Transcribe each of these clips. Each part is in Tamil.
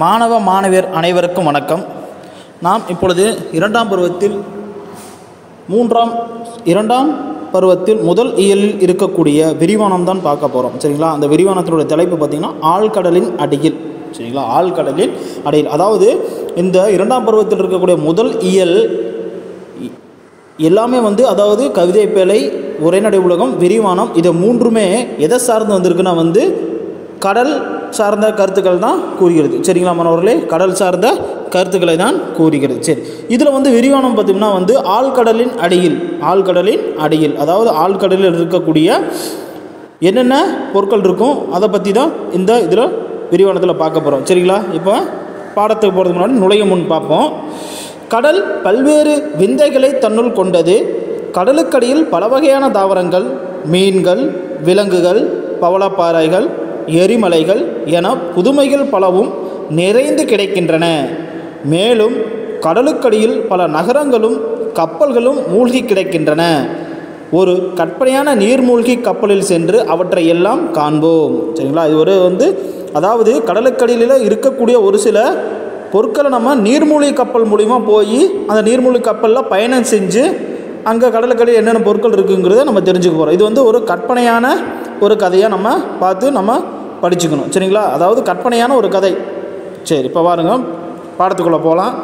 மாணவ மாணவியர் அனைவருக்கும் வணக்கம் நாம் இப்பொழுது இரண்டாம் பருவத்தில் மூன்றாம் இரண்டாம் பருவத்தில் முதல் இயலில் இருக்கக்கூடிய விரிவானம் தான் பார்க்க போகிறோம் சரிங்களா அந்த விரிவானத்தினுடைய தலைப்பு பார்த்திங்கன்னா ஆழ்கடலின் அடியில் சரிங்களா ஆழ்கடலின் அடியில் அதாவது இந்த இரண்டாம் பருவத்தில் இருக்கக்கூடிய முதல் இயல் இ- எல்லாமே வந்து அதாவது கவிதை பேழை உரைநடை உலகம் விரிவானம் இது மூன்றுமே எதை சார்ந்து வந்திருக்குன்னா வந்து கடல் சார்ந்த கருத்துக்கள் தான் கூறுகிறது சரிங்களா மாணவர்களே கடல் சார்ந்த கருத்துக்களை தான் கூறுகிறது சரி இதில் வந்து விரிவானம் பார்த்தோம்னா வந்து ஆழ்கடலின் அடியில் ஆழ்கடலின் அடியில் அதாவது ஆழ்கடலில் இருக்கக்கூடிய என்னென்ன பொருட்கள் இருக்கும் அதை பற்றி தான் இந்த இதில் விரிவானத்தில் பார்க்க போகிறோம் சரிங்களா இப்போ பாடத்துக்கு போகிறதுக்கு முன்னாடி நுழைய முன் பார்ப்போம் கடல் பல்வேறு விந்தைகளை தன்னுள் கொண்டது கடலுக்கடியில் பல வகையான தாவரங்கள் மீன்கள் விலங்குகள் பவளப்பாறைகள் எரிமலைகள் என புதுமைகள் பலவும் நிறைந்து கிடைக்கின்றன மேலும் கடலுக்கடியில் பல நகரங்களும் கப்பல்களும் மூழ்கி கிடக்கின்றன ஒரு கற்பனையான நீர்மூழ்கி கப்பலில் சென்று அவற்றை எல்லாம் காண்போம் சரிங்களா இது ஒரு வந்து அதாவது கடலுக்கடியில் இருக்கக்கூடிய ஒரு சில பொருட்களை நம்ம நீர்மூழ்கி கப்பல் மூலிமா போய் அந்த நீர்மூழ்கி கப்பலில் பயணம் செஞ்சு அங்கே கடலுக்கடியில் என்னென்ன பொருட்கள் இருக்குங்கிறத நம்ம தெரிஞ்சுக்க போகிறோம் இது வந்து ஒரு கற்பனையான ஒரு கதையாக நம்ம பார்த்து நம்ம படிச்சுக்கணும் சரிங்களா அதாவது கற்பனையான ஒரு கதை சரி இப்போ பாருங்க பாடத்துக்குள்ளே போகலாம்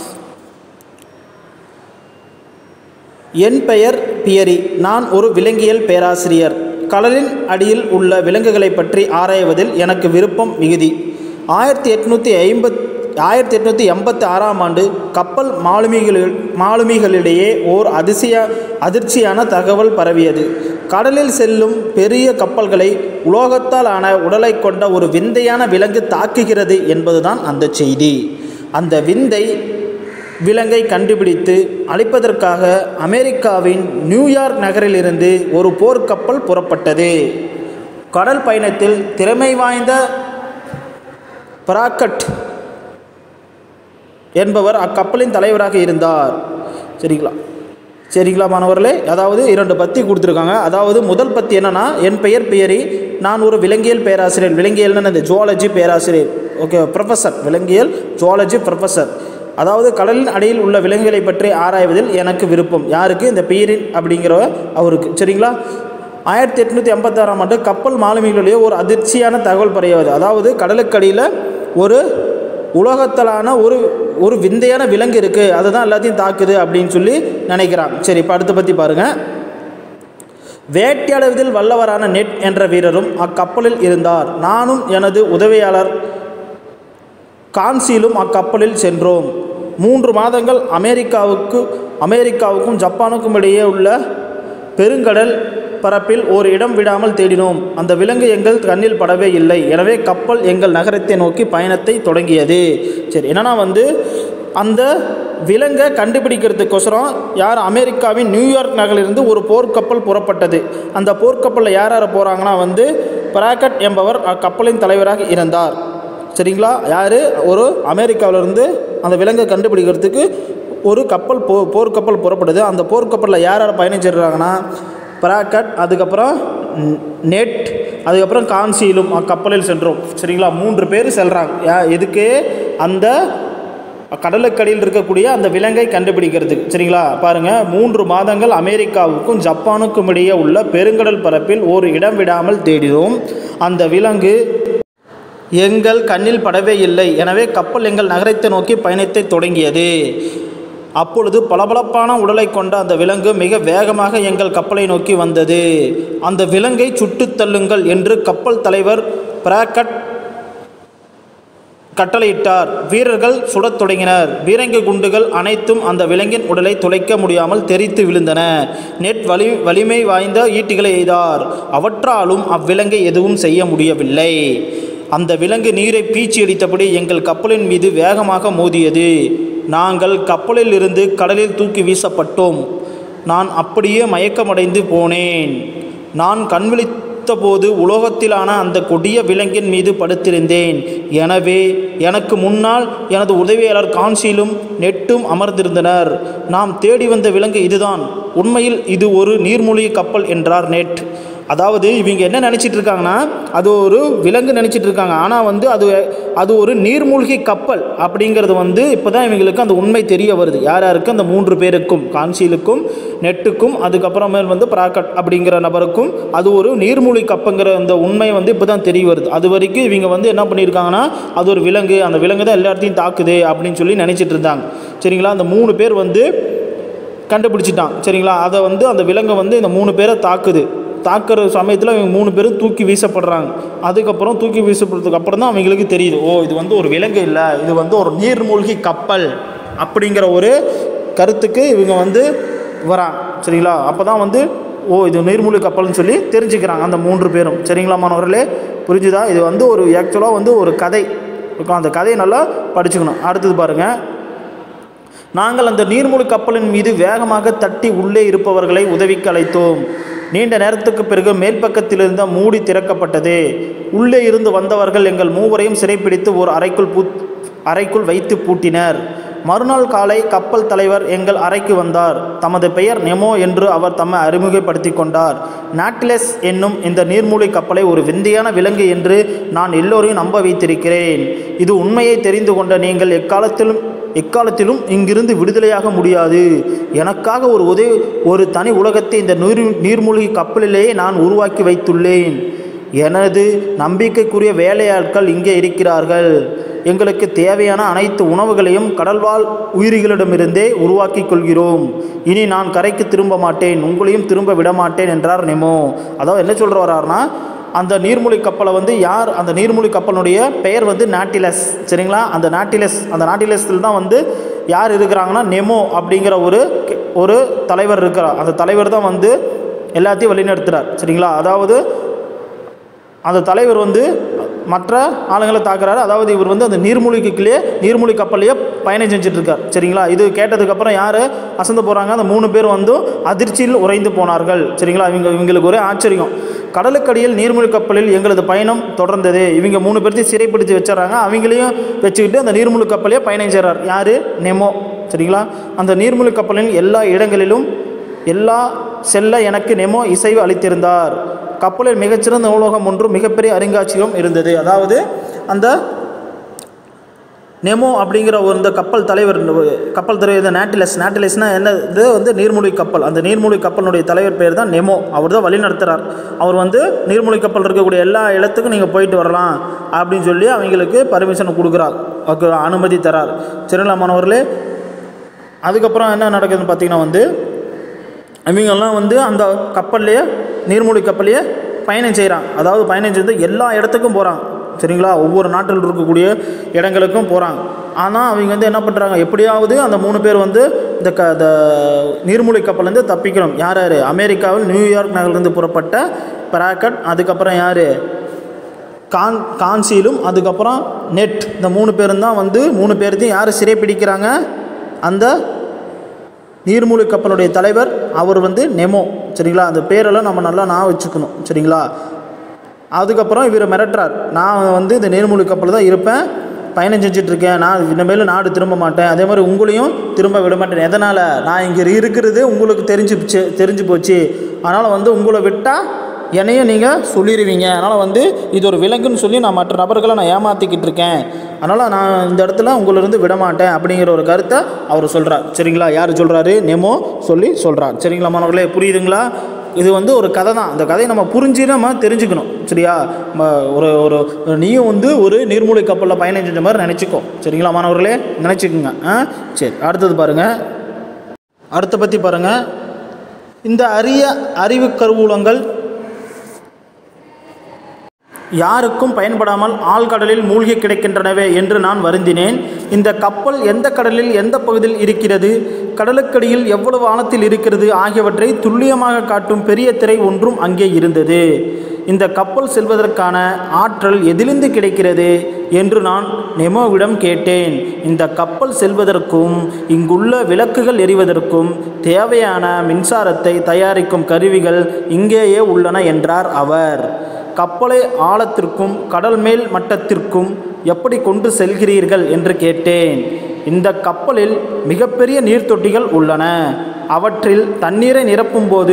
என் பெயர் பியரி நான் ஒரு விலங்கியல் பேராசிரியர் கடலின் அடியில் உள்ள விலங்குகளை பற்றி ஆராய்வதில் எனக்கு விருப்பம் மிகுதி ஆயிரத்தி எட்நூற்றி ஐம்பத் ஆயிரத்தி எட்நூற்றி எண்பத்தி ஆறாம் ஆண்டு கப்பல் மாலுமிகளில் மாலுமிகளிடையே ஓர் அதிசய அதிர்ச்சியான தகவல் பரவியது கடலில் செல்லும் பெரிய கப்பல்களை உலோகத்தால் ஆன உடலை கொண்ட ஒரு விந்தையான விலங்கு தாக்குகிறது என்பதுதான் அந்த செய்தி அந்த விந்தை விலங்கை கண்டுபிடித்து அழிப்பதற்காக அமெரிக்காவின் நியூயார்க் நகரிலிருந்து ஒரு போர்க்கப்பல் புறப்பட்டது கடல் பயணத்தில் திறமை வாய்ந்த பராக்கட் என்பவர் அக்கப்பலின் தலைவராக இருந்தார் சரிங்களா சரிங்களா மாணவர்களே அதாவது இரண்டு பத்தி கொடுத்துருக்காங்க அதாவது முதல் பத்தி என்னன்னா என் பெயர் பெயரி நான் ஒரு விலங்கியல் பேராசிரியர் விலங்கியல்னு இந்த ஜுவாலஜி பேராசிரியர் ஓகே ப்ரொஃபஸர் விலங்கியல் ஜுவாலஜி ப்ரொஃபஸர் அதாவது கடலின் அடியில் உள்ள விலங்குகளை பற்றி ஆராய்வதில் எனக்கு விருப்பம் யாருக்கு இந்த பீரின் அப்படிங்கிற அவருக்கு சரிங்களா ஆயிரத்தி எட்நூற்றி எண்பத்தாறாம் ஆண்டு கப்பல் மாலுமிகளிடையே ஒரு அதிர்ச்சியான தகவல் பரவியது அதாவது கடலுக்கடியில் ஒரு உலகத்தலான ஒரு ஒரு விந்தையான விலங்கு இருக்குது அதுதான் எல்லாத்தையும் தாக்குது அப்படின்னு சொல்லி நினைக்கிறான் சரி இப்போ அடுத்த பற்றி பாருங்கள் வேட்டையாடுவதில் வல்லவரான நெட் என்ற வீரரும் அக்கப்பலில் இருந்தார் நானும் எனது உதவியாளர் கான்சிலும் அக்கப்பலில் சென்றோம் மூன்று மாதங்கள் அமெரிக்காவுக்கு அமெரிக்காவுக்கும் ஜப்பானுக்கும் இடையே உள்ள பெருங்கடல் பரப்பில் ஒரு இடம் விடாமல் தேடினோம் அந்த விலங்கு எங்கள் கண்ணில் படவே இல்லை எனவே கப்பல் எங்கள் நகரத்தை நோக்கி பயணத்தை தொடங்கியது சரி என்னன்னா வந்து அந்த விலங்கை கண்டுபிடிக்கிறதுக்கோசரம் யார் அமெரிக்காவின் நியூயார்க் நகரிலிருந்து ஒரு போர்க்கப்பல் புறப்பட்டது அந்த போர்க்கப்பலில் யார் யார் போகிறாங்கன்னா வந்து பராக்கட் என்பவர் அக்கப்பலின் தலைவராக இருந்தார் சரிங்களா யார் ஒரு அமெரிக்காவிலிருந்து அந்த விலங்கை கண்டுபிடிக்கிறதுக்கு ஒரு கப்பல் போ போர்க்கப்பல் புறப்படுது அந்த போர்க்கப்பலில் யார் யார் பயணிச்சிருக்காங்கன்னா பராக்கட் அதுக்கப்புறம் ந- நெட் அதுக்கப்புறம் கான்சீலும் அக்கப்பலில் சென்றோம் சரிங்களா மூன்று பேர் செல்கிறாங்க யா எதுக்கு அந்த கடலுக்கடியில் இருக்கக்கூடிய அந்த விலங்கை கண்டுபிடிக்கிறதுக்கு சரிங்களா பாருங்கள் மூன்று மாதங்கள் அமெரிக்காவுக்கும் ஜப்பானுக்கும் இடையே உள்ள பெருங்கடல் பரப்பில் ஒரு இடம் விடாமல் தேடினோம் அந்த விலங்கு எங்கள் கண்ணில் படவே இல்லை எனவே கப்பல் எங்கள் நகரத்தை நோக்கி பயணத்தை தொடங்கியது அப்பொழுது பளபளப்பான உடலை கொண்ட அந்த விலங்கு மிக வேகமாக எங்கள் கப்பலை நோக்கி வந்தது அந்த விலங்கை சுட்டுத் தள்ளுங்கள் என்று கப்பல் தலைவர் பிராக்கட் கட்டளையிட்டார் வீரர்கள் சுடத் தொடங்கினர் பீரங்கி குண்டுகள் அனைத்தும் அந்த விலங்கின் உடலை துளைக்க முடியாமல் தெரித்து விழுந்தன நெட் வலி வலிமை வாய்ந்த ஈட்டிகளை எய்தார் அவற்றாலும் அவ்விலங்கை எதுவும் செய்ய முடியவில்லை அந்த விலங்கு நீரை பீச்சி அடித்தபடி எங்கள் கப்பலின் மீது வேகமாக மோதியது நாங்கள் கப்பலில் இருந்து கடலில் தூக்கி வீசப்பட்டோம் நான் அப்படியே மயக்கமடைந்து போனேன் நான் கண்விழித்த போது உலோகத்திலான அந்த கொடிய விலங்கின் மீது படுத்திருந்தேன் எனவே எனக்கு முன்னால் எனது உதவியாளர் கான்சிலும் நெட்டும் அமர்ந்திருந்தனர் நாம் தேடி வந்த விலங்கு இதுதான் உண்மையில் இது ஒரு நீர்மூழ்கி கப்பல் என்றார் நெட் அதாவது இவங்க என்ன நினச்சிட்டு இருக்காங்கன்னா அது ஒரு விலங்கு நினச்சிட்டு இருக்காங்க ஆனால் வந்து அது அது ஒரு நீர்மூழ்கி கப்பல் அப்படிங்கிறது வந்து இப்போ தான் இவங்களுக்கு அந்த உண்மை தெரிய வருது யார் யாருக்கு அந்த மூன்று பேருக்கும் கான்சிலுக்கும் நெட்டுக்கும் அதுக்கப்புறமேல் வந்து பிராக்கட் அப்படிங்கிற நபருக்கும் அது ஒரு நீர்மூழ்கி கப்பங்கிற அந்த உண்மை வந்து இப்போ தான் தெரிய வருது அது வரைக்கும் இவங்க வந்து என்ன பண்ணியிருக்காங்கன்னா அது ஒரு விலங்கு அந்த விலங்கு தான் எல்லா இடத்தையும் தாக்குது அப்படின்னு சொல்லி நினச்சிட்டு இருந்தாங்க சரிங்களா அந்த மூணு பேர் வந்து கண்டுபிடிச்சிட்டான் சரிங்களா அதை வந்து அந்த விலங்கை வந்து இந்த மூணு பேரை தாக்குது தாக்குற சமயத்தில் இவங்க மூணு பேரும் தூக்கி வீசப்படுறாங்க அதுக்கப்புறம் தூக்கி வீசப்படுறதுக்கு அப்புறம் தான் அவங்களுக்கு தெரியுது ஓ இது வந்து ஒரு விலங்கு இல்லை இது வந்து ஒரு நீர்மூழ்கி கப்பல் அப்படிங்கிற ஒரு கருத்துக்கு இவங்க வந்து வராங்க சரிங்களா அப்போ தான் வந்து ஓ இது நீர்மூழ்கி கப்பல்னு சொல்லி தெரிஞ்சுக்கிறாங்க அந்த மூன்று பேரும் சரிங்களா மாணவர்களே புரிஞ்சுதா இது வந்து ஒரு ஆக்சுவலாக வந்து ஒரு கதை இருக்கும் அந்த கதையை நல்லா படிச்சுக்கணும் அடுத்தது பாருங்கள் நாங்கள் அந்த நீர்மூழ்கி கப்பலின் மீது வேகமாக தட்டி உள்ளே இருப்பவர்களை உதவிக்கு அழைத்தோம் நீண்ட நேரத்துக்கு பிறகு மேல்பக்கத்தில் இருந்த மூடி திறக்கப்பட்டது உள்ளே இருந்து வந்தவர்கள் எங்கள் மூவரையும் சிறைப்பிடித்து ஒரு அறைக்குள் பூ அறைக்குள் வைத்து பூட்டினர் மறுநாள் காலை கப்பல் தலைவர் எங்கள் அறைக்கு வந்தார் தமது பெயர் நெமோ என்று அவர் தம்மை அறிமுகப்படுத்தி கொண்டார் நாட்டிலஸ் என்னும் இந்த நீர்மூழ்கி கப்பலை ஒரு விந்தையான விலங்கு என்று நான் எல்லோரையும் நம்ப வைத்திருக்கிறேன் இது உண்மையை தெரிந்து கொண்ட நீங்கள் எக்காலத்திலும் எக்காலத்திலும் இங்கிருந்து விடுதலையாக முடியாது எனக்காக ஒரு உதவி ஒரு தனி உலகத்தை இந்த நீர் நீர்மூழ்கி கப்பலிலேயே நான் உருவாக்கி வைத்துள்ளேன் எனது நம்பிக்கைக்குரிய வேலையாட்கள் இங்கே இருக்கிறார்கள் எங்களுக்கு தேவையான அனைத்து உணவுகளையும் கடல்வாழ் உயிரிகளிடமிருந்தே உருவாக்கி கொள்கிறோம் இனி நான் கரைக்கு திரும்ப மாட்டேன் உங்களையும் திரும்ப விட மாட்டேன் என்றார் நெமோ அதாவது என்ன சொல்கிற வர்றாருன்னா அந்த நீர்மூழ்கி கப்பலை வந்து யார் அந்த நீர்மூழ்கி கப்பலுடைய பெயர் வந்து நாட்டிலஸ் சரிங்களா அந்த நாட்டிலஸ் அந்த நாட்டிலஸில் தான் வந்து யார் இருக்கிறாங்கன்னா நெமோ அப்படிங்கிற ஒரு ஒரு தலைவர் இருக்கிறார் அந்த தலைவர் தான் வந்து எல்லாத்தையும் வழிநடத்துகிறார் சரிங்களா அதாவது அந்த தலைவர் வந்து மற்ற ஆளுங்களை தாக்குறாரு அதாவது இவர் வந்து அந்த நீர்மூழ்கிக்குள்ளேயே நீர்மூழ்கி கப்பல்லையே பயணம் செஞ்சுட்டு இருக்கார் சரிங்களா இது கேட்டதுக்கப்புறம் யார் அசந்து போகிறாங்க அந்த மூணு பேர் வந்து அதிர்ச்சியில் உறைந்து போனார்கள் சரிங்களா இவங்க இவங்களுக்கு ஒரே ஆச்சரியம் கடலுக்கடியில் நீர்மூழ்கி கப்பலில் எங்களது பயணம் தொடர்ந்தது இவங்க மூணு பேர்த்தையும் சிறைப்பிடித்து வச்சிடறாங்க அவங்களையும் வச்சுக்கிட்டு அந்த நீர்மூழ்கி கப்பலையே பயணம் செய்கிறார் யார் நெமோ சரிங்களா அந்த நீர்மூழ்கி கப்பலின் எல்லா இடங்களிலும் எல்லா செல்ல எனக்கு நெமோ இசைவு அளித்திருந்தார் கப்பலில் மிகச்சிறந்த நூலகம் ஒன்றும் மிகப்பெரிய அருங்காட்சியகம் இருந்தது அதாவது அந்த நெமோ அப்படிங்கிற ஒரு இந்த கப்பல் தலைவர் இந்த ஒரு கப்பல் தலைவர் இந்த நாட்டிலஸ் நாட்டிலஸ்னால் என்ன இது வந்து நீர்மூழ்கி கப்பல் அந்த நீர்மூழ்கி கப்பலினுடைய தலைவர் பேர் தான் நெமோ அவர் தான் வழி நடத்துகிறார் அவர் வந்து நீர்மூழ்கி கப்பல் இருக்கக்கூடிய எல்லா இடத்துக்கும் நீங்கள் போயிட்டு வரலாம் அப்படின்னு சொல்லி அவங்களுக்கு பர்மிஷன் கொடுக்குறார் ஓகே அனுமதி தரார் சரிங்களா மாணவர்களே அதுக்கப்புறம் என்ன நடக்குதுன்னு பார்த்தீங்கன்னா வந்து இவங்கெல்லாம் வந்து அந்த கப்பல்லையே நீர்மூழ்கி கப்பல்லையே பயணம் செய்கிறாங்க அதாவது பயணம் செய்து எல்லா இடத்துக்கும் போகிறாங்க சரிங்களா ஒவ்வொரு நாட்டில் இருக்கக்கூடிய இடங்களுக்கும் போகிறாங்க ஆனால் அவங்க வந்து என்ன பண்ணுறாங்க எப்படியாவது அந்த மூணு பேர் வந்து இந்த க இந்த நீர்மூழ்கி கப்பல்லேருந்து தப்பிக்கணும் யார் யார் அமெரிக்காவில் நியூயார்க் நகர்லேருந்து புறப்பட்ட பிராக்கட் அதுக்கப்புறம் யார் கான் கான்சீலும் அதுக்கப்புறம் நெட் இந்த மூணு பேரும் தான் வந்து மூணு பேர்த்தையும் யார் சிறைப்பிடிக்கிறாங்க அந்த நீர்மூழ்கி கப்பலுடைய தலைவர் அவர் வந்து நெமோ சரிங்களா அந்த பேரெல்லாம் நம்ம நல்லா நான் வச்சுக்கணும் சரிங்களா அதுக்கப்புறம் இவர் மிரட்டுறார் நான் வந்து இந்த நீர்மூழ்கி கப்பலில் தான் இருப்பேன் பயணம் செஞ்சுட்டு இருக்கேன் நான் இனிமேல் நாடு திரும்ப மாட்டேன் அதே மாதிரி உங்களையும் திரும்ப விட மாட்டேன் எதனால் நான் இங்கே இருக்கிறது உங்களுக்கு தெரிஞ்சு போச்சு தெரிஞ்சு போச்சு அதனால் வந்து உங்களை விட்டால் என்னையும் நீங்கள் சொல்லிடுவீங்க அதனால் வந்து இது ஒரு விலங்குன்னு சொல்லி நான் மற்ற நபர்களை நான் ஏமாற்றிக்கிட்டு இருக்கேன் அதனால் நான் இந்த இடத்துல உங்களிருந்து விட மாட்டேன் அப்படிங்கிற ஒரு கருத்தை அவர் சொல்கிறார் சரிங்களா யார் சொல்கிறாரு நெமோ சொல்லி சொல்கிறார் சரிங்களா மாணவர்களே புரியுதுங்களா இது வந்து ஒரு கதை தான் அந்த கதையை நம்ம புரிஞ்சு நம்ம தெரிஞ்சுக்கணும் சரியா ம, ஒரு ஒரு நீயும் வந்து ஒரு நீர்மூழ்கி கப்பலில் பயணம் செஞ்ச மாதிரி நினச்சிக்கோ சரிங்களா மாணவர்களே நினச்சிக்கோங்க ஆ சரி அடுத்தது பாருங்கள் அடுத்த பற்றி பாருங்கள் இந்த அரிய அறிவு கருவூலங்கள் யாருக்கும் பயன்படாமல் ஆழ்கடலில் மூழ்கி கிடக்கின்றனவே என்று நான் வருந்தினேன் இந்த கப்பல் எந்த கடலில் எந்த பகுதியில் இருக்கிறது கடலுக்கடியில் எவ்வளவு ஆழத்தில் இருக்கிறது ஆகியவற்றை துல்லியமாக காட்டும் பெரிய திரை ஒன்றும் அங்கே இருந்தது இந்த கப்பல் செல்வதற்கான ஆற்றல் எதிலிருந்து கிடைக்கிறது என்று நான் நெமோவிடம் கேட்டேன் இந்த கப்பல் செல்வதற்கும் இங்குள்ள விளக்குகள் எரிவதற்கும் தேவையான மின்சாரத்தை தயாரிக்கும் கருவிகள் இங்கேயே உள்ளன என்றார் அவர் கப்பலை ஆழத்திற்கும் கடல் மேல் மட்டத்திற்கும் எப்படி கொண்டு செல்கிறீர்கள் என்று கேட்டேன் இந்த கப்பலில் மிகப்பெரிய நீர்த்தொட்டிகள் உள்ளன அவற்றில் தண்ணீரை நிரப்பும்போது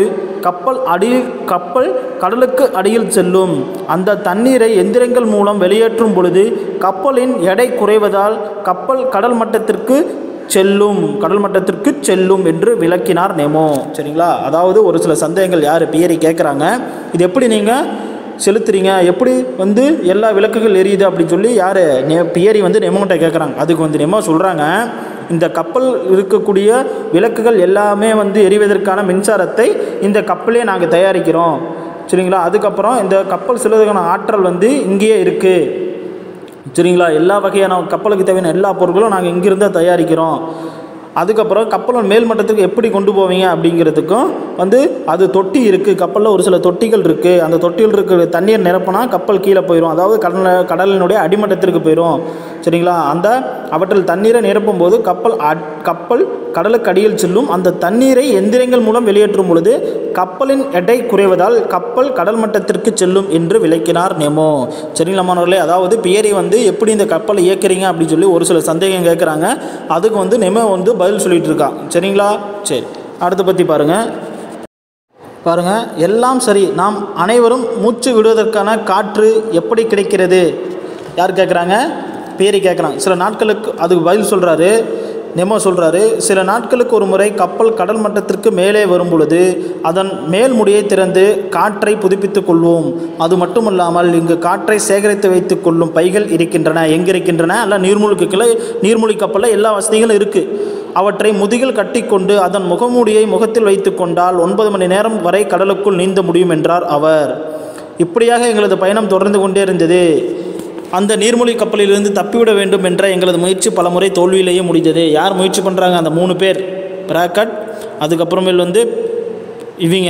கப்பல் அடியில் கப்பல் கடலுக்கு அடியில் செல்லும் அந்த தண்ணீரை எந்திரங்கள் மூலம் வெளியேற்றும் பொழுது கப்பலின் எடை குறைவதால் கப்பல் கடல் மட்டத்திற்கு செல்லும் கடல் மட்டத்திற்கு செல்லும் என்று விளக்கினார் நெமோ சரிங்களா அதாவது ஒரு சில சந்தேகங்கள் யார் பியரி கேட்குறாங்க இது எப்படி நீங்கள் செலுத்துறீங்க எப்படி வந்து எல்லா விளக்குகள் எரியுது அப்படின்னு சொல்லி யார் நெ பியரி வந்து நெமோகிட்ட கேட்குறாங்க அதுக்கு வந்து நெமோ சொல்கிறாங்க இந்த கப்பல் இருக்கக்கூடிய விளக்குகள் எல்லாமே வந்து எரிவதற்கான மின்சாரத்தை இந்த கப்பலே நாங்கள் தயாரிக்கிறோம் சரிங்களா அதுக்கப்புறம் இந்த கப்பல் செல்வதற்கான ஆற்றல் வந்து இங்கேயே இருக்குது சரிங்களா எல்லா வகையான கப்பலுக்கு தேவையான எல்லா பொருட்களும் நாங்கள் இங்கிருந்து தயாரிக்கிறோம் அதுக்கப்புறம் கப்பலை மேல் மட்டத்துக்கு எப்படி கொண்டு போவீங்க அப்படிங்கிறதுக்கும் வந்து அது தொட்டி இருக்குது கப்பலில் ஒரு சில தொட்டிகள் இருக்குது அந்த தொட்டிகள் இருக்கிற தண்ணீர் நிரப்புனா கப்பல் கீழே போயிடும் அதாவது கடல கடலினுடைய அடிமட்டத்திற்கு போயிடும் சரிங்களா அந்த அவற்றில் தண்ணீரை நிரப்பும் போது கப்பல் அட்- கப்பல் கடலுக்கு அடியில் செல்லும் அந்த தண்ணீரை எந்திரங்கள் மூலம் வெளியேற்றும் பொழுது கப்பலின் எடை குறைவதால் கப்பல் கடல் மட்டத்திற்கு செல்லும் என்று விளக்கினார் நெமோ சரிங்களா மாணவர்களே அதாவது பியரி வந்து எப்படி இந்த கப்பலை இயக்குறீங்க அப்படின்னு சொல்லி ஒரு சில சந்தேகம் கேட்குறாங்க அதுக்கு வந்து நெமோ வந்து பதில் சொல்லிட்டு இருக்கான் சரிங்களா சரி அடுத்த பற்றி பாருங்கள் பாருங்க எல்லாம் சரி நாம் அனைவரும் மூச்சு விடுவதற்கான காற்று எப்படி கிடைக்கிறது யார் கேட்குறாங்க பேரி கேட்குறாங்க சில நாட்களுக்கு அதுக்கு பதில் சொல்கிறாரு நெமோ சொல்கிறாரு சில நாட்களுக்கு ஒரு முறை கப்பல் கடல் மட்டத்திற்கு மேலே வரும் பொழுது அதன் மேல் முடியை திறந்து காற்றை புதுப்பித்துக் கொள்வோம் அது மட்டுமல்லாமல் இங்கு காற்றை சேகரித்து வைத்துக் கொள்ளும் பைகள் இருக்கின்றன எங்கே இருக்கின்றன அல்ல நீர்மூழ்கிக்குள்ள நீர்மூழ்கி கப்பலில் எல்லா வசதிகளும் இருக்குது அவற்றை முதுகில் கட்டிக்கொண்டு அதன் முகமூடியை முகத்தில் வைத்துக் கொண்டால் ஒன்பது மணி நேரம் வரை கடலுக்குள் நீந்த முடியும் என்றார் அவர் இப்படியாக எங்களது பயணம் தொடர்ந்து கொண்டே இருந்தது அந்த நீர்மூழ்கி கப்பலிலிருந்து தப்பிவிட வேண்டும் என்ற எங்களது முயற்சி பல முறை தோல்வியிலேயே முடிந்தது யார் முயற்சி பண்ணுறாங்க அந்த மூணு பேர் பிராக்கட் அதுக்கப்புறமேல் வந்து இவங்க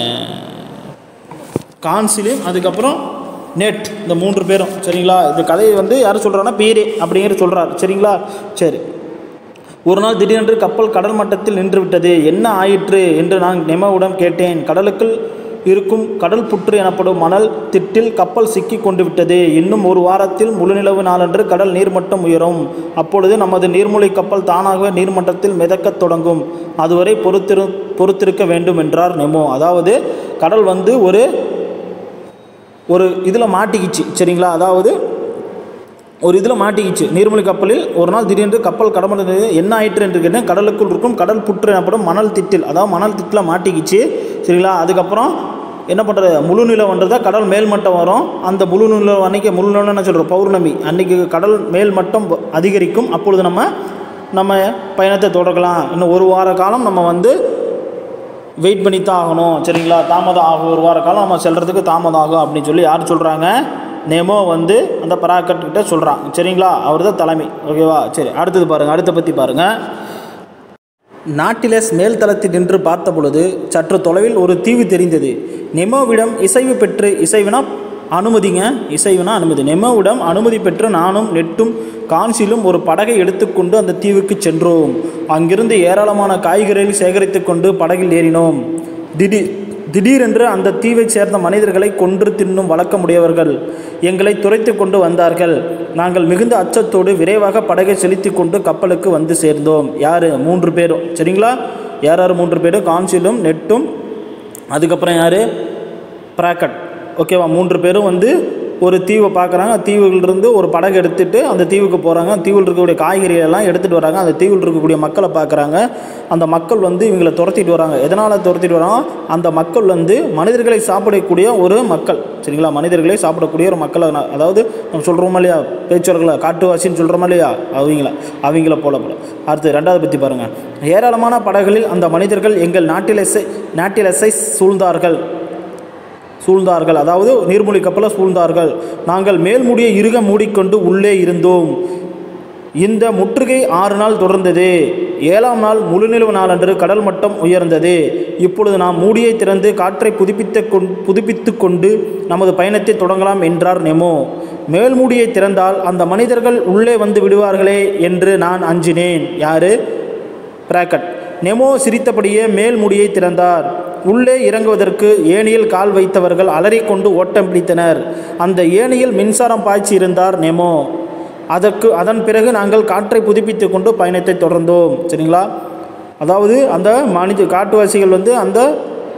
கான்சிலிம் அதுக்கப்புறம் நெட் இந்த மூன்று பேரும் சரிங்களா இந்த கதையை வந்து யார் சொல்கிறாங்கன்னா பீரே அப்படிங்கிற சொல்கிறார் சரிங்களா சரி ஒரு நாள் திடீரென்று கப்பல் கடல் மட்டத்தில் நின்றுவிட்டது என்ன ஆயிற்று என்று நான் நெமோவிடம் கேட்டேன் கடலுக்குள் இருக்கும் கடல் புற்று எனப்படும் மணல் திட்டில் கப்பல் சிக்கி கொண்டு விட்டது இன்னும் ஒரு வாரத்தில் முழுநிலவு நாளன்று கடல் நீர்மட்டம் உயரும் அப்பொழுது நமது நீர்மூழ்கி கப்பல் தானாகவே நீர்மட்டத்தில் மிதக்கத் தொடங்கும் அதுவரை பொறுத்திரு பொறுத்திருக்க வேண்டும் என்றார் நெமோ அதாவது கடல் வந்து ஒரு ஒரு இதில் மாட்டிக்கிச்சு சரிங்களா அதாவது ஒரு இதில் மாட்டிக்கிச்சு நீர்மூழ்கி கப்பலில் ஒரு நாள் திடீரென்று கப்பல் கடமடைந்தது என்ன ஆயிற்று என்று கேட்டேன் கடலுக்குள் இருக்கும் கடல் புற்று எனப்படும் மணல் திட்டில் அதாவது மணல் திட்டில் மாட்டிக்கிச்சு சரிங்களா அதுக்கப்புறம் என்ன பண்ணுறது முழு நிலம் வந்ததா கடல் மேல்மட்டம் வரும் அந்த முழு நிலம் அன்னைக்கு முழு நிலம் என்ன சொல்கிறோம் பௌர்ணமி அன்னைக்கு கடல் மேல்மட்டம் அதிகரிக்கும் அப்பொழுது நம்ம நம்ம பயணத்தை தொடரலாம் இன்னும் ஒரு வார காலம் நம்ம வந்து வெயிட் பண்ணி தான் ஆகணும் சரிங்களா தாமதம் ஆகும் ஒரு வார காலம் நம்ம செல்றதுக்கு தாமதம் ஆகும் அப்படின்னு சொல்லி யார் சொல்கிறாங்க நெமோ வந்து அந்த பராக்கட் கிட்ட சொல்கிறான் சரிங்களா அவர் தான் தலைமை ஓகேவா சரி அடுத்தது பாருங்கள் அடுத்த பற்றி பாருங்கள் நாட்டிலஸ் மேல் தளத்தில் நின்று பார்த்த பொழுது சற்று தொலைவில் ஒரு தீவு தெரிந்தது நெமோவிடம் இசைவு பெற்று இசைவினா அனுமதிங்க இசைவினா அனுமதி நெமோவிடம் அனுமதி பெற்று நானும் நெட்டும் கான்சிலும் ஒரு படகை எடுத்துக்கொண்டு அந்த தீவுக்கு சென்றோம் அங்கிருந்து ஏராளமான காய்கறிகளை சேகரித்து கொண்டு படகில் ஏறினோம் திடீர் திடீரென்று அந்த தீவைச் சேர்ந்த மனிதர்களை கொன்று தின்னும் வழக்கமுடையவர்கள் எங்களை துரைத்து கொண்டு வந்தார்கள் நாங்கள் மிகுந்த அச்சத்தோடு விரைவாக படகை செலுத்தி கொண்டு கப்பலுக்கு வந்து சேர்ந்தோம் யார் மூன்று பேரும் சரிங்களா யார் யார் மூன்று பேரும் கான்சிலும் நெட்டும் அதுக்கப்புறம் யார் ப்ராக்கட் ஓகேவா மூன்று பேரும் வந்து ஒரு தீவை பார்க்குறாங்க தீவுகளிலிருந்து ஒரு படகு எடுத்துகிட்டு அந்த தீவுக்கு போகிறாங்க தீவில் இருக்கக்கூடிய காய்கறிகள் எல்லாம் எடுத்துகிட்டு வராங்க அந்த தீவில் இருக்கக்கூடிய மக்களை பார்க்குறாங்க அந்த மக்கள் வந்து இவங்களை துரத்திட்டு வராங்க எதனால் துரத்திட்டு வராங்க அந்த மக்கள் வந்து மனிதர்களை சாப்பிடக்கூடிய ஒரு மக்கள் சரிங்களா மனிதர்களை சாப்பிடக்கூடிய ஒரு மக்களை நான் அதாவது நம்ம சொல்கிறோமா இல்லையா பேச்சுவர்களை காட்டுவாசின்னு சொல்கிறோமா இல்லையா அவங்கள அவங்கள போல போல அடுத்து ரெண்டாவது பற்றி பாருங்கள் ஏராளமான படகுகளில் அந்த மனிதர்கள் எங்கள் நாட்டிலசை நாட்டிலசை சூழ்ந்தார்கள் சூழ்ந்தார்கள் அதாவது நீர்மூழ்கி கப்பலை சூழ்ந்தார்கள் நாங்கள் மேல்முடியை இறுக மூடிக்கொண்டு உள்ளே இருந்தோம் இந்த முற்றுகை ஆறு நாள் தொடர்ந்தது ஏழாம் நாள் முழுநிலவு நாளன்று கடல் மட்டம் உயர்ந்தது இப்பொழுது நாம் மூடியை திறந்து காற்றை புதுப்பித்து கொண் புதுப்பித்து கொண்டு நமது பயணத்தை தொடங்கலாம் என்றார் நெமோ மேல்மூடியை திறந்தால் அந்த மனிதர்கள் உள்ளே வந்து விடுவார்களே என்று நான் அஞ்சினேன் யாரு பிராக்கட் நெமோ சிரித்தபடியே மேல் முடியை திறந்தார் உள்ளே இறங்குவதற்கு ஏணியில் கால் வைத்தவர்கள் அலறிக்கொண்டு ஓட்டம் பிடித்தனர் அந்த ஏணியில் மின்சாரம் பாய்ச்சி இருந்தார் நெமோ அதற்கு அதன் பிறகு நாங்கள் காற்றை புதுப்பித்து கொண்டு பயணத்தை தொடர்ந்தோம் சரிங்களா அதாவது அந்த மனித காட்டுவாசிகள் வந்து அந்த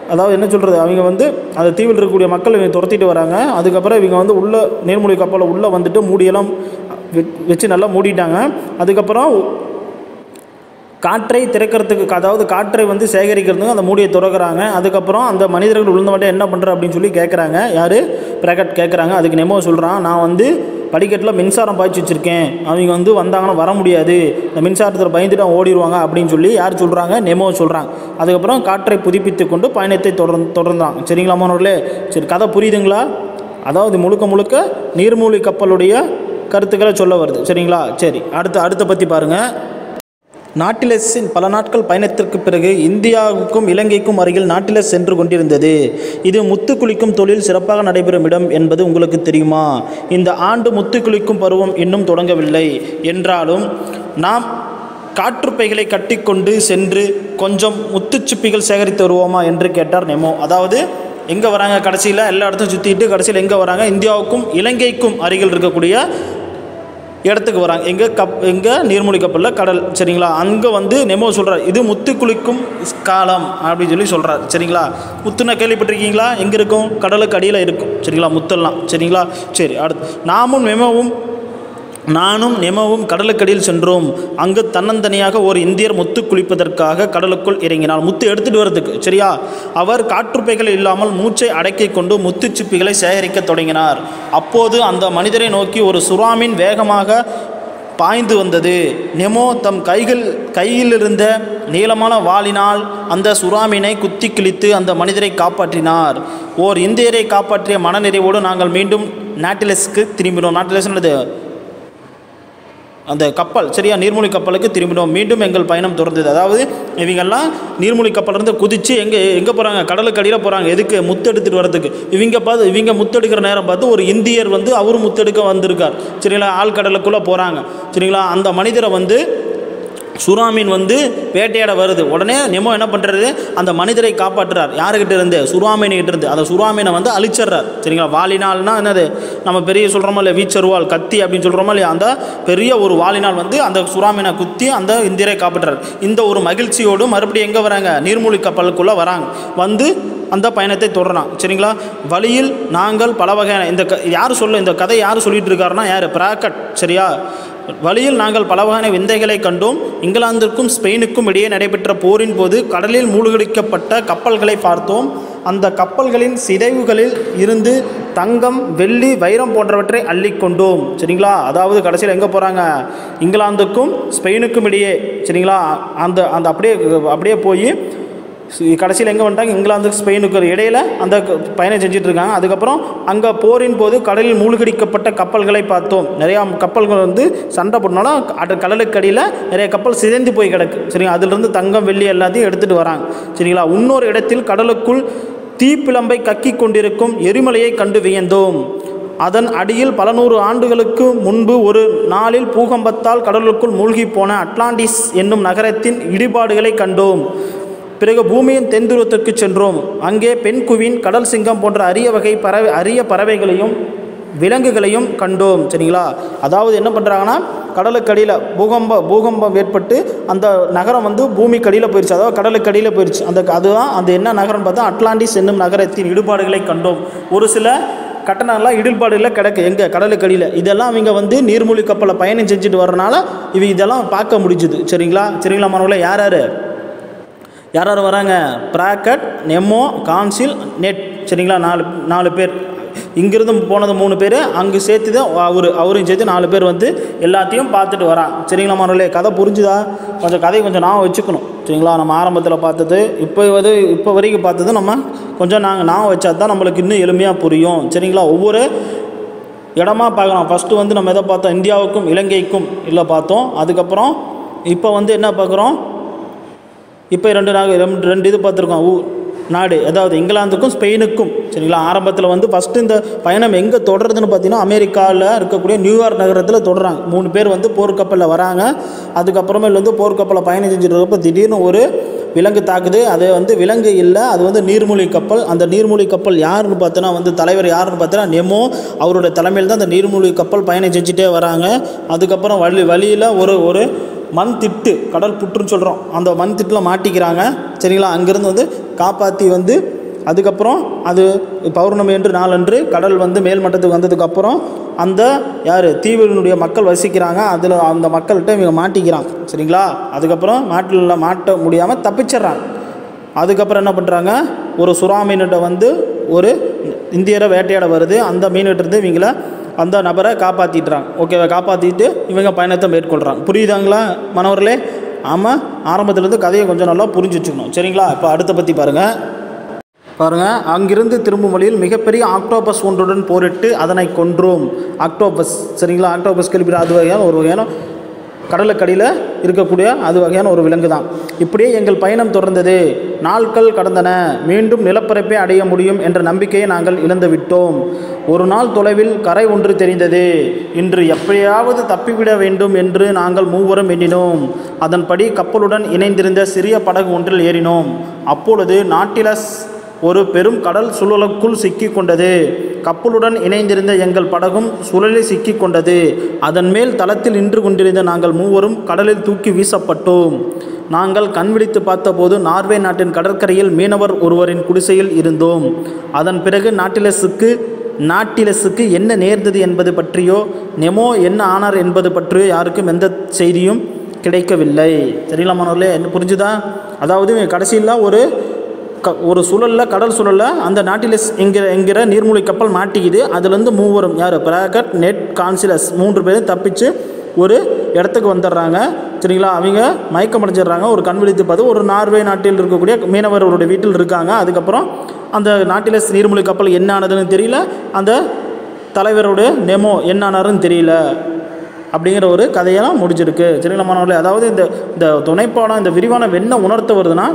அதாவது என்ன சொல்கிறது அவங்க வந்து அந்த தீவில் இருக்கக்கூடிய மக்கள் இவங்க துரத்திட்டு வராங்க அதுக்கப்புறம் இவங்க வந்து உள்ள நீர்மூழ்கி கப்பலை உள்ளே வந்துட்டு மூடியெல்லாம் வெ- வச்சு நல்லா மூடிட்டாங்க அதுக்கப்புறம் காற்றை திறக்கிறதுக்கு அதாவது காற்றை வந்து சேகரிக்கிறதுக்கு அந்த மூடியை திறக்கிறாங்க அதுக்கப்புறம் அந்த மனிதர்கள் விழுந்த மட்டும் என்ன பண்ணுற அப்படின்னு சொல்லி கேட்குறாங்க யார் பிரகட் கேட்குறாங்க அதுக்கு நெமோ சொல்கிறான் நான் வந்து படிக்கட்டில் மின்சாரம் பாய்ச்சி வச்சுருக்கேன் அவங்க வந்து வந்தாங்கன்னா வர முடியாது இந்த மின்சாரத்தில் பயந்துட்டு அவங்க ஓடிடுவாங்க அப்படின்னு சொல்லி யார் சொல்கிறாங்க நெமோ சொல்கிறாங்க அதுக்கப்புறம் காற்றை புதுப்பித்து கொண்டு பயணத்தை தொடர்ந்து தொடர்ந்தாங்க சரிங்களா மாணவர்களே சரி கதை புரியுதுங்களா அதாவது முழுக்க முழுக்க நீர்மூழ்கி கப்பலுடைய கருத்துக்களை சொல்ல வருது சரிங்களா சரி அடுத்து அடுத்த பற்றி பாருங்கள் நாட்டிலஸின் பல நாட்கள் பயணத்திற்கு பிறகு இந்தியாவுக்கும் இலங்கைக்கும் அருகில் நாட்டிலஸ் சென்று கொண்டிருந்தது இது முத்து குளிக்கும் தொழில் சிறப்பாக நடைபெறும் இடம் என்பது உங்களுக்கு தெரியுமா இந்த ஆண்டு முத்து குளிக்கும் பருவம் இன்னும் தொடங்கவில்லை என்றாலும் நாம் காற்றுப்பைகளை கட்டிக்கொண்டு சென்று கொஞ்சம் முத்துச்சிப்பிகள் சேகரித்து வருவோமா என்று கேட்டார் நெமோ அதாவது எங்கே வராங்க கடைசியில் எல்லா இடத்தையும் சுற்றிட்டு கடைசியில் எங்கே வராங்க இந்தியாவுக்கும் இலங்கைக்கும் அருகில் இருக்கக்கூடிய இடத்துக்கு வராங்க எங்கே கப் எங்கே நீர்மூழ்கி கப்பலில் கடல் சரிங்களா அங்கே வந்து நெமோ சொல்கிறார் இது முத்து குளிக்கும் காலம் அப்படின்னு சொல்லி சொல்கிறார் சரிங்களா முத்துனா கேள்விப்பட்டிருக்கீங்களா எங்கே இருக்கும் கடலுக்கு அடியில் இருக்கும் சரிங்களா முத்தெல்லாம் சரிங்களா சரி அடுத்து நாமும் நெமோவும் நானும் நெமோவும் கடலுக்கடியில் சென்றோம் அங்கு தன்னந்தனியாக ஒரு இந்தியர் முத்து குளிப்பதற்காக கடலுக்குள் இறங்கினார் முத்து எடுத்துட்டு வரதுக்கு சரியா அவர் காற்றுப்பைகள் இல்லாமல் மூச்சை அடக்கிக் கொண்டு முத்துச் சிப்பிகளை சேகரிக்க தொடங்கினார் அப்போது அந்த மனிதரை நோக்கி ஒரு சுறாமின் வேகமாக பாய்ந்து வந்தது நெமோ தம் கைகள் கையில் இருந்த நீளமான வாளினால் அந்த சுறாமினை குத்தி கிழித்து அந்த மனிதரை காப்பாற்றினார் ஓர் இந்தியரை காப்பாற்றிய மனநிறைவோடு நாங்கள் மீண்டும் நாட்டிலஸ்க்கு திரும்பினோம் நாட்டிலஸ்ன்றது அந்த கப்பல் சரியா நீர்மூழ்கி கப்பலுக்கு திரும்பினோம் மீண்டும் எங்கள் பயணம் தொடர்ந்தது அதாவது இவங்கெல்லாம் நீர்மூழ்கி கப்பல்லேருந்து குதித்து எங்கே எங்கே போகிறாங்க கடலுக்கு அடியில் போகிறாங்க எதுக்கு முத்து எடுத்துகிட்டு வரதுக்கு இவங்க பார்த்து இவங்க முத்தெடுக்கிற நேரம் பார்த்து ஒரு இந்தியர் வந்து அவரும் முத்தெடுக்க வந்திருக்கார் சரிங்களா ஆழ்கடலுக்குள்ளே போகிறாங்க சரிங்களா அந்த மனிதரை வந்து சுறாமீன் வந்து வேட்டையாட வருது உடனே நெமோ என்ன பண்ணுறாரு அந்த மனிதரை காப்பாற்றுறார் யாருக்கிட்ட இருந்து சுறாமீன்கிட்ட இருந்து அந்த சுறாமீனை வந்து அழிச்சிடுறார் சரிங்களா வாலினால்னா என்னது நம்ம பெரிய சொல்கிறோமோ இல்லையா வீச்சருவால் கத்தி அப்படின்னு சொல்கிறோமோ இல்லையா அந்த பெரிய ஒரு வாலினால் வந்து அந்த சுறாமீனை குத்தி அந்த இந்தியரை காப்பாற்றுறார் இந்த ஒரு மகிழ்ச்சியோடு மறுபடியும் எங்கே வராங்க நீர்மூழ்கி கப்பலுக்குள்ளே வராங்க வந்து அந்த பயணத்தை தொடரலாம் சரிங்களா வழியில் நாங்கள் பல வகையான இந்த க யார் சொல்ல இந்த கதை யார் சொல்லிட்டு இருக்காருன்னா யார் பிராக்கட் சரியா வழியில் நாங்கள் பல வகையான விந்தைகளை கண்டோம் இங்கிலாந்திற்கும் ஸ்பெயினுக்கும் இடையே நடைபெற்ற போரின் போது கடலில் மூழ்கடிக்கப்பட்ட கப்பல்களை பார்த்தோம் அந்த கப்பல்களின் சிதைவுகளில் இருந்து தங்கம் வெள்ளி வைரம் போன்றவற்றை அள்ளிக்கொண்டோம் சரிங்களா அதாவது கடைசியில் எங்கே போகிறாங்க இங்கிலாந்துக்கும் ஸ்பெயினுக்கும் இடையே சரிங்களா அந்த அந்த அப்படியே அப்படியே போய் கடைசியில் எங்கே வந்துட்டாங்க இங்கிலாந்துக்கு ஸ்பெயினுக்கு இடையில அந்த க- பயணம் செஞ்சுட்டு இருக்காங்க அதுக்கப்புறம் அங்கே போரின் போது கடலில் மூழ்கடிக்கப்பட்ட கப்பல்களை பார்த்தோம் நிறையா கப்பல்கள் வந்து சண்டை போட்டனாலும் அது கடலுக்கு அடியில் நிறைய கப்பல் சிதைந்து போய் கிடக்கு சரிங்களா அதிலிருந்து தங்கம் வெள்ளி எல்லாத்தையும் எடுத்துகிட்டு வராங்க சரிங்களா இன்னொரு இடத்தில் கடலுக்குள் தீப்பிழம்பை கக்கி கொண்டிருக்கும் எரிமலையை கண்டு வியந்தோம் அதன் அடியில் பல நூறு ஆண்டுகளுக்கு முன்பு ஒரு நாளில் பூகம்பத்தால் கடலுக்குள் மூழ்கி போன அட்லாண்டிஸ் என்னும் நகரத்தின் இடிபாடுகளை கண்டோம் பிறகு பூமியின் தென் துருவத்திற்கு சென்றோம் அங்கே பெண் குவின் கடல் சிங்கம் போன்ற அரிய வகை பறவை அரிய பறவைகளையும் விலங்குகளையும் கண்டோம் சரிங்களா அதாவது என்ன பண்ணுறாங்கன்னா கடலுக்கடியில் பூகம்ப பூகம்பம் ஏற்பட்டு அந்த நகரம் வந்து பூமிக்கடியில் போயிடுச்சு அதாவது கடலுக்கடியில் போயிடுச்சு அந்த அதுதான் அந்த என்ன நகரம் பார்த்தா அட்லாண்டிஸ் என்னும் நகரத்தின் இடுபாடுகளை கண்டோம் ஒரு சில கட்டணம்லாம் இடிபாடுகளில் கிடக்கு எங்கே கடலுக்கடியில் இதெல்லாம் இவங்க வந்து நீர்மூழ்கி கப்பலை பயணம் செஞ்சுட்டு வர்றனால இவ இதெல்லாம் பார்க்க முடிஞ்சுது சரிங்களா சரிங்களா மாணவர்களே யார் யார் யார் யார் வராங்க ப்ராக்கட் நெமோ கான்சில் நெட் சரிங்களா நாலு நாலு பேர் இங்கிருந்து போனது மூணு பேர் அங்கே சேர்த்து தான் அவர் அவரையும் சேர்த்து நாலு பேர் வந்து எல்லாத்தையும் பார்த்துட்டு வரான் சரிங்களா மாணவர்களே கதை புரிஞ்சுதா கொஞ்சம் கதையை கொஞ்சம் நான் வச்சுக்கணும் சரிங்களா நம்ம ஆரம்பத்தில் பார்த்தது இப்போ வந்து இப்போ வரைக்கும் பார்த்தது நம்ம கொஞ்சம் நாங்கள் நான் வச்சா தான் நம்மளுக்கு இன்னும் எளிமையாக புரியும் சரிங்களா ஒவ்வொரு இடமா பார்க்கலாம் ஃபஸ்ட்டு வந்து நம்ம எதை பார்த்தோம் இந்தியாவுக்கும் இலங்கைக்கும் இல்லை பார்த்தோம் அதுக்கப்புறம் இப்போ வந்து என்ன பார்க்குறோம் இப்போ ரெண்டு நாங்கள் ரெண்டு ரெண்டு இது பார்த்துருக்கோம் ஊ நாடு அதாவது இங்கிலாந்துக்கும் ஸ்பெயினுக்கும் சரிங்களா ஆரம்பத்தில் வந்து ஃபஸ்ட்டு இந்த பயணம் எங்கே தொடருதுன்னு பார்த்தீங்கன்னா அமெரிக்காவில் இருக்கக்கூடிய நியூயார்க் நகரத்தில் தொடர்றாங்க மூணு பேர் வந்து போர்க்கப்பலில் வராங்க அதுக்கப்புறமேல் வந்து போர்க்கப்பலில் பயணம் செஞ்சுட்டு இருக்கப்போ திடீர்னு ஒரு விலங்கு தாக்குது அது வந்து விலங்கு இல்லை அது வந்து நீர்மூழ்கி கப்பல் அந்த நீர்மூழ்கி கப்பல் யாருன்னு பார்த்தோன்னா வந்து தலைவர் யாருன்னு பார்த்தோன்னா நெமோ அவரோட தலைமையில் தான் அந்த நீர்மூழ்கி கப்பல் பயணம் செஞ்சுட்டே வராங்க அதுக்கப்புறம் வழி வழியில் ஒரு ஒரு மண் திட்டு கடல் புற்றுன்னு சொல்கிறோம் அந்த மண் திட்டில் மாட்டிக்கிறாங்க சரிங்களா அங்கேருந்து வந்து காப்பாற்றி வந்து அதுக்கப்புறம் அது பௌர்ணமி என்று நாளன்று கடல் வந்து மேல் மட்டத்துக்கு வந்ததுக்கப்புறம் அந்த யார் தீவினுடைய மக்கள் வசிக்கிறாங்க அதில் அந்த மக்கள்கிட்ட இவங்க மாட்டிக்கிறான் சரிங்களா அதுக்கப்புறம் மாட்டில் மாட்ட முடியாமல் தப்பிச்சிடுறாங்க அதுக்கப்புறம் என்ன பண்ணுறாங்க ஒரு சுறா மீன்கிட்ட வந்து ஒரு இந்தியரை வேட்டையாட வருது அந்த மீன்கிட்டருந்து இவங்கள அந்த நபரை காப்பாற்றிட்டுறாங்க ஓகேவா காப்பாற்றிட்டு இவங்க பயணத்தை மேற்கொள்கிறாங்க புரியுதாங்களா மனவர்களே ஆமாம் ஆரம்பத்துலேருந்து கதையை கொஞ்சம் நல்லா புரிஞ்சு வச்சுக்கணும் சரிங்களா இப்போ அடுத்த பற்றி பாருங்கள் பாருங்கள் அங்கிருந்து திரும்பும் வழியில் மிகப்பெரிய ஆக்டோபஸ் ஒன்றுடன் போரிட்டு அதனை கொன்றோம் ஆக்டோபஸ் சரிங்களா ஆக்டோபஸ் கேள்வி அது வகையான ஒரு வகையான கடலுக்கடியில் இருக்கக்கூடிய அது வகையான ஒரு விலங்கு தான் இப்படியே எங்கள் பயணம் தொடர்ந்தது நாட்கள் கடந்தன மீண்டும் நிலப்பரப்பை அடைய முடியும் என்ற நம்பிக்கையை நாங்கள் இழந்து விட்டோம் ஒரு நாள் தொலைவில் கரை ஒன்று தெரிந்தது இன்று எப்படியாவது தப்பிவிட வேண்டும் என்று நாங்கள் மூவரும் எண்ணினோம் அதன்படி கப்பலுடன் இணைந்திருந்த சிறிய படகு ஒன்றில் ஏறினோம் அப்பொழுது நாட்டிலஸ் ஒரு பெரும் கடல் சுழலுக்குள் சிக்கிக் கொண்டது கப்பலுடன் இணைந்திருந்த எங்கள் படகும் சுழலில் சிக்கிக் கொண்டது அதன் மேல் தளத்தில் நின்று கொண்டிருந்த நாங்கள் மூவரும் கடலில் தூக்கி வீசப்பட்டோம் நாங்கள் கண் விழித்து பார்த்தபோது நார்வே நாட்டின் கடற்கரையில் மீனவர் ஒருவரின் குடிசையில் இருந்தோம் அதன் பிறகு நாட்டிலஸுக்கு நாட்டிலஸுக்கு என்ன நேர்ந்தது என்பது பற்றியோ நெமோ என்ன ஆனார் என்பது பற்றியோ யாருக்கும் எந்த செய்தியும் கிடைக்கவில்லை சரிங்களா மாணவர்களே என்ன புரிஞ்சுதா அதாவது கடைசியில் ஒரு க ஒரு சுழலில் கடல் சுழலில் அந்த நாட்டிலஸ் என்கிற என்கிற நீர்மூழ்கி கப்பல் மாட்டிக்குது அதுலேருந்து மூவரும் யார் பிராகட் நெட் கான்சிலஸ் மூன்று பேரும் தப்பிச்சு ஒரு இடத்துக்கு வந்துடுறாங்க சரிங்களா அவங்க மயக்கம் அடைஞ்சிடுறாங்க ஒரு கண் விழித்து பார்த்து ஒரு நார்வே நாட்டில் இருக்கக்கூடிய மீனவர்களுடைய வீட்டில் இருக்காங்க அதுக்கப்புறம் அந்த நாட்டிலஸ் நீர்மூழ்கி கப்பல் என்ன ஆனதுன்னு தெரியல அந்த தலைவருடைய நெமோ என்ன ஆனாருன்னு தெரியல அப்படிங்கிற ஒரு கதையெல்லாம் முடிஞ்சிருக்கு சரிங்களா மாணவர்களே அதாவது இந்த இந்த துணைப்பாடம் இந்த விரிவான என்ன உணர்த்த வருதுன்னா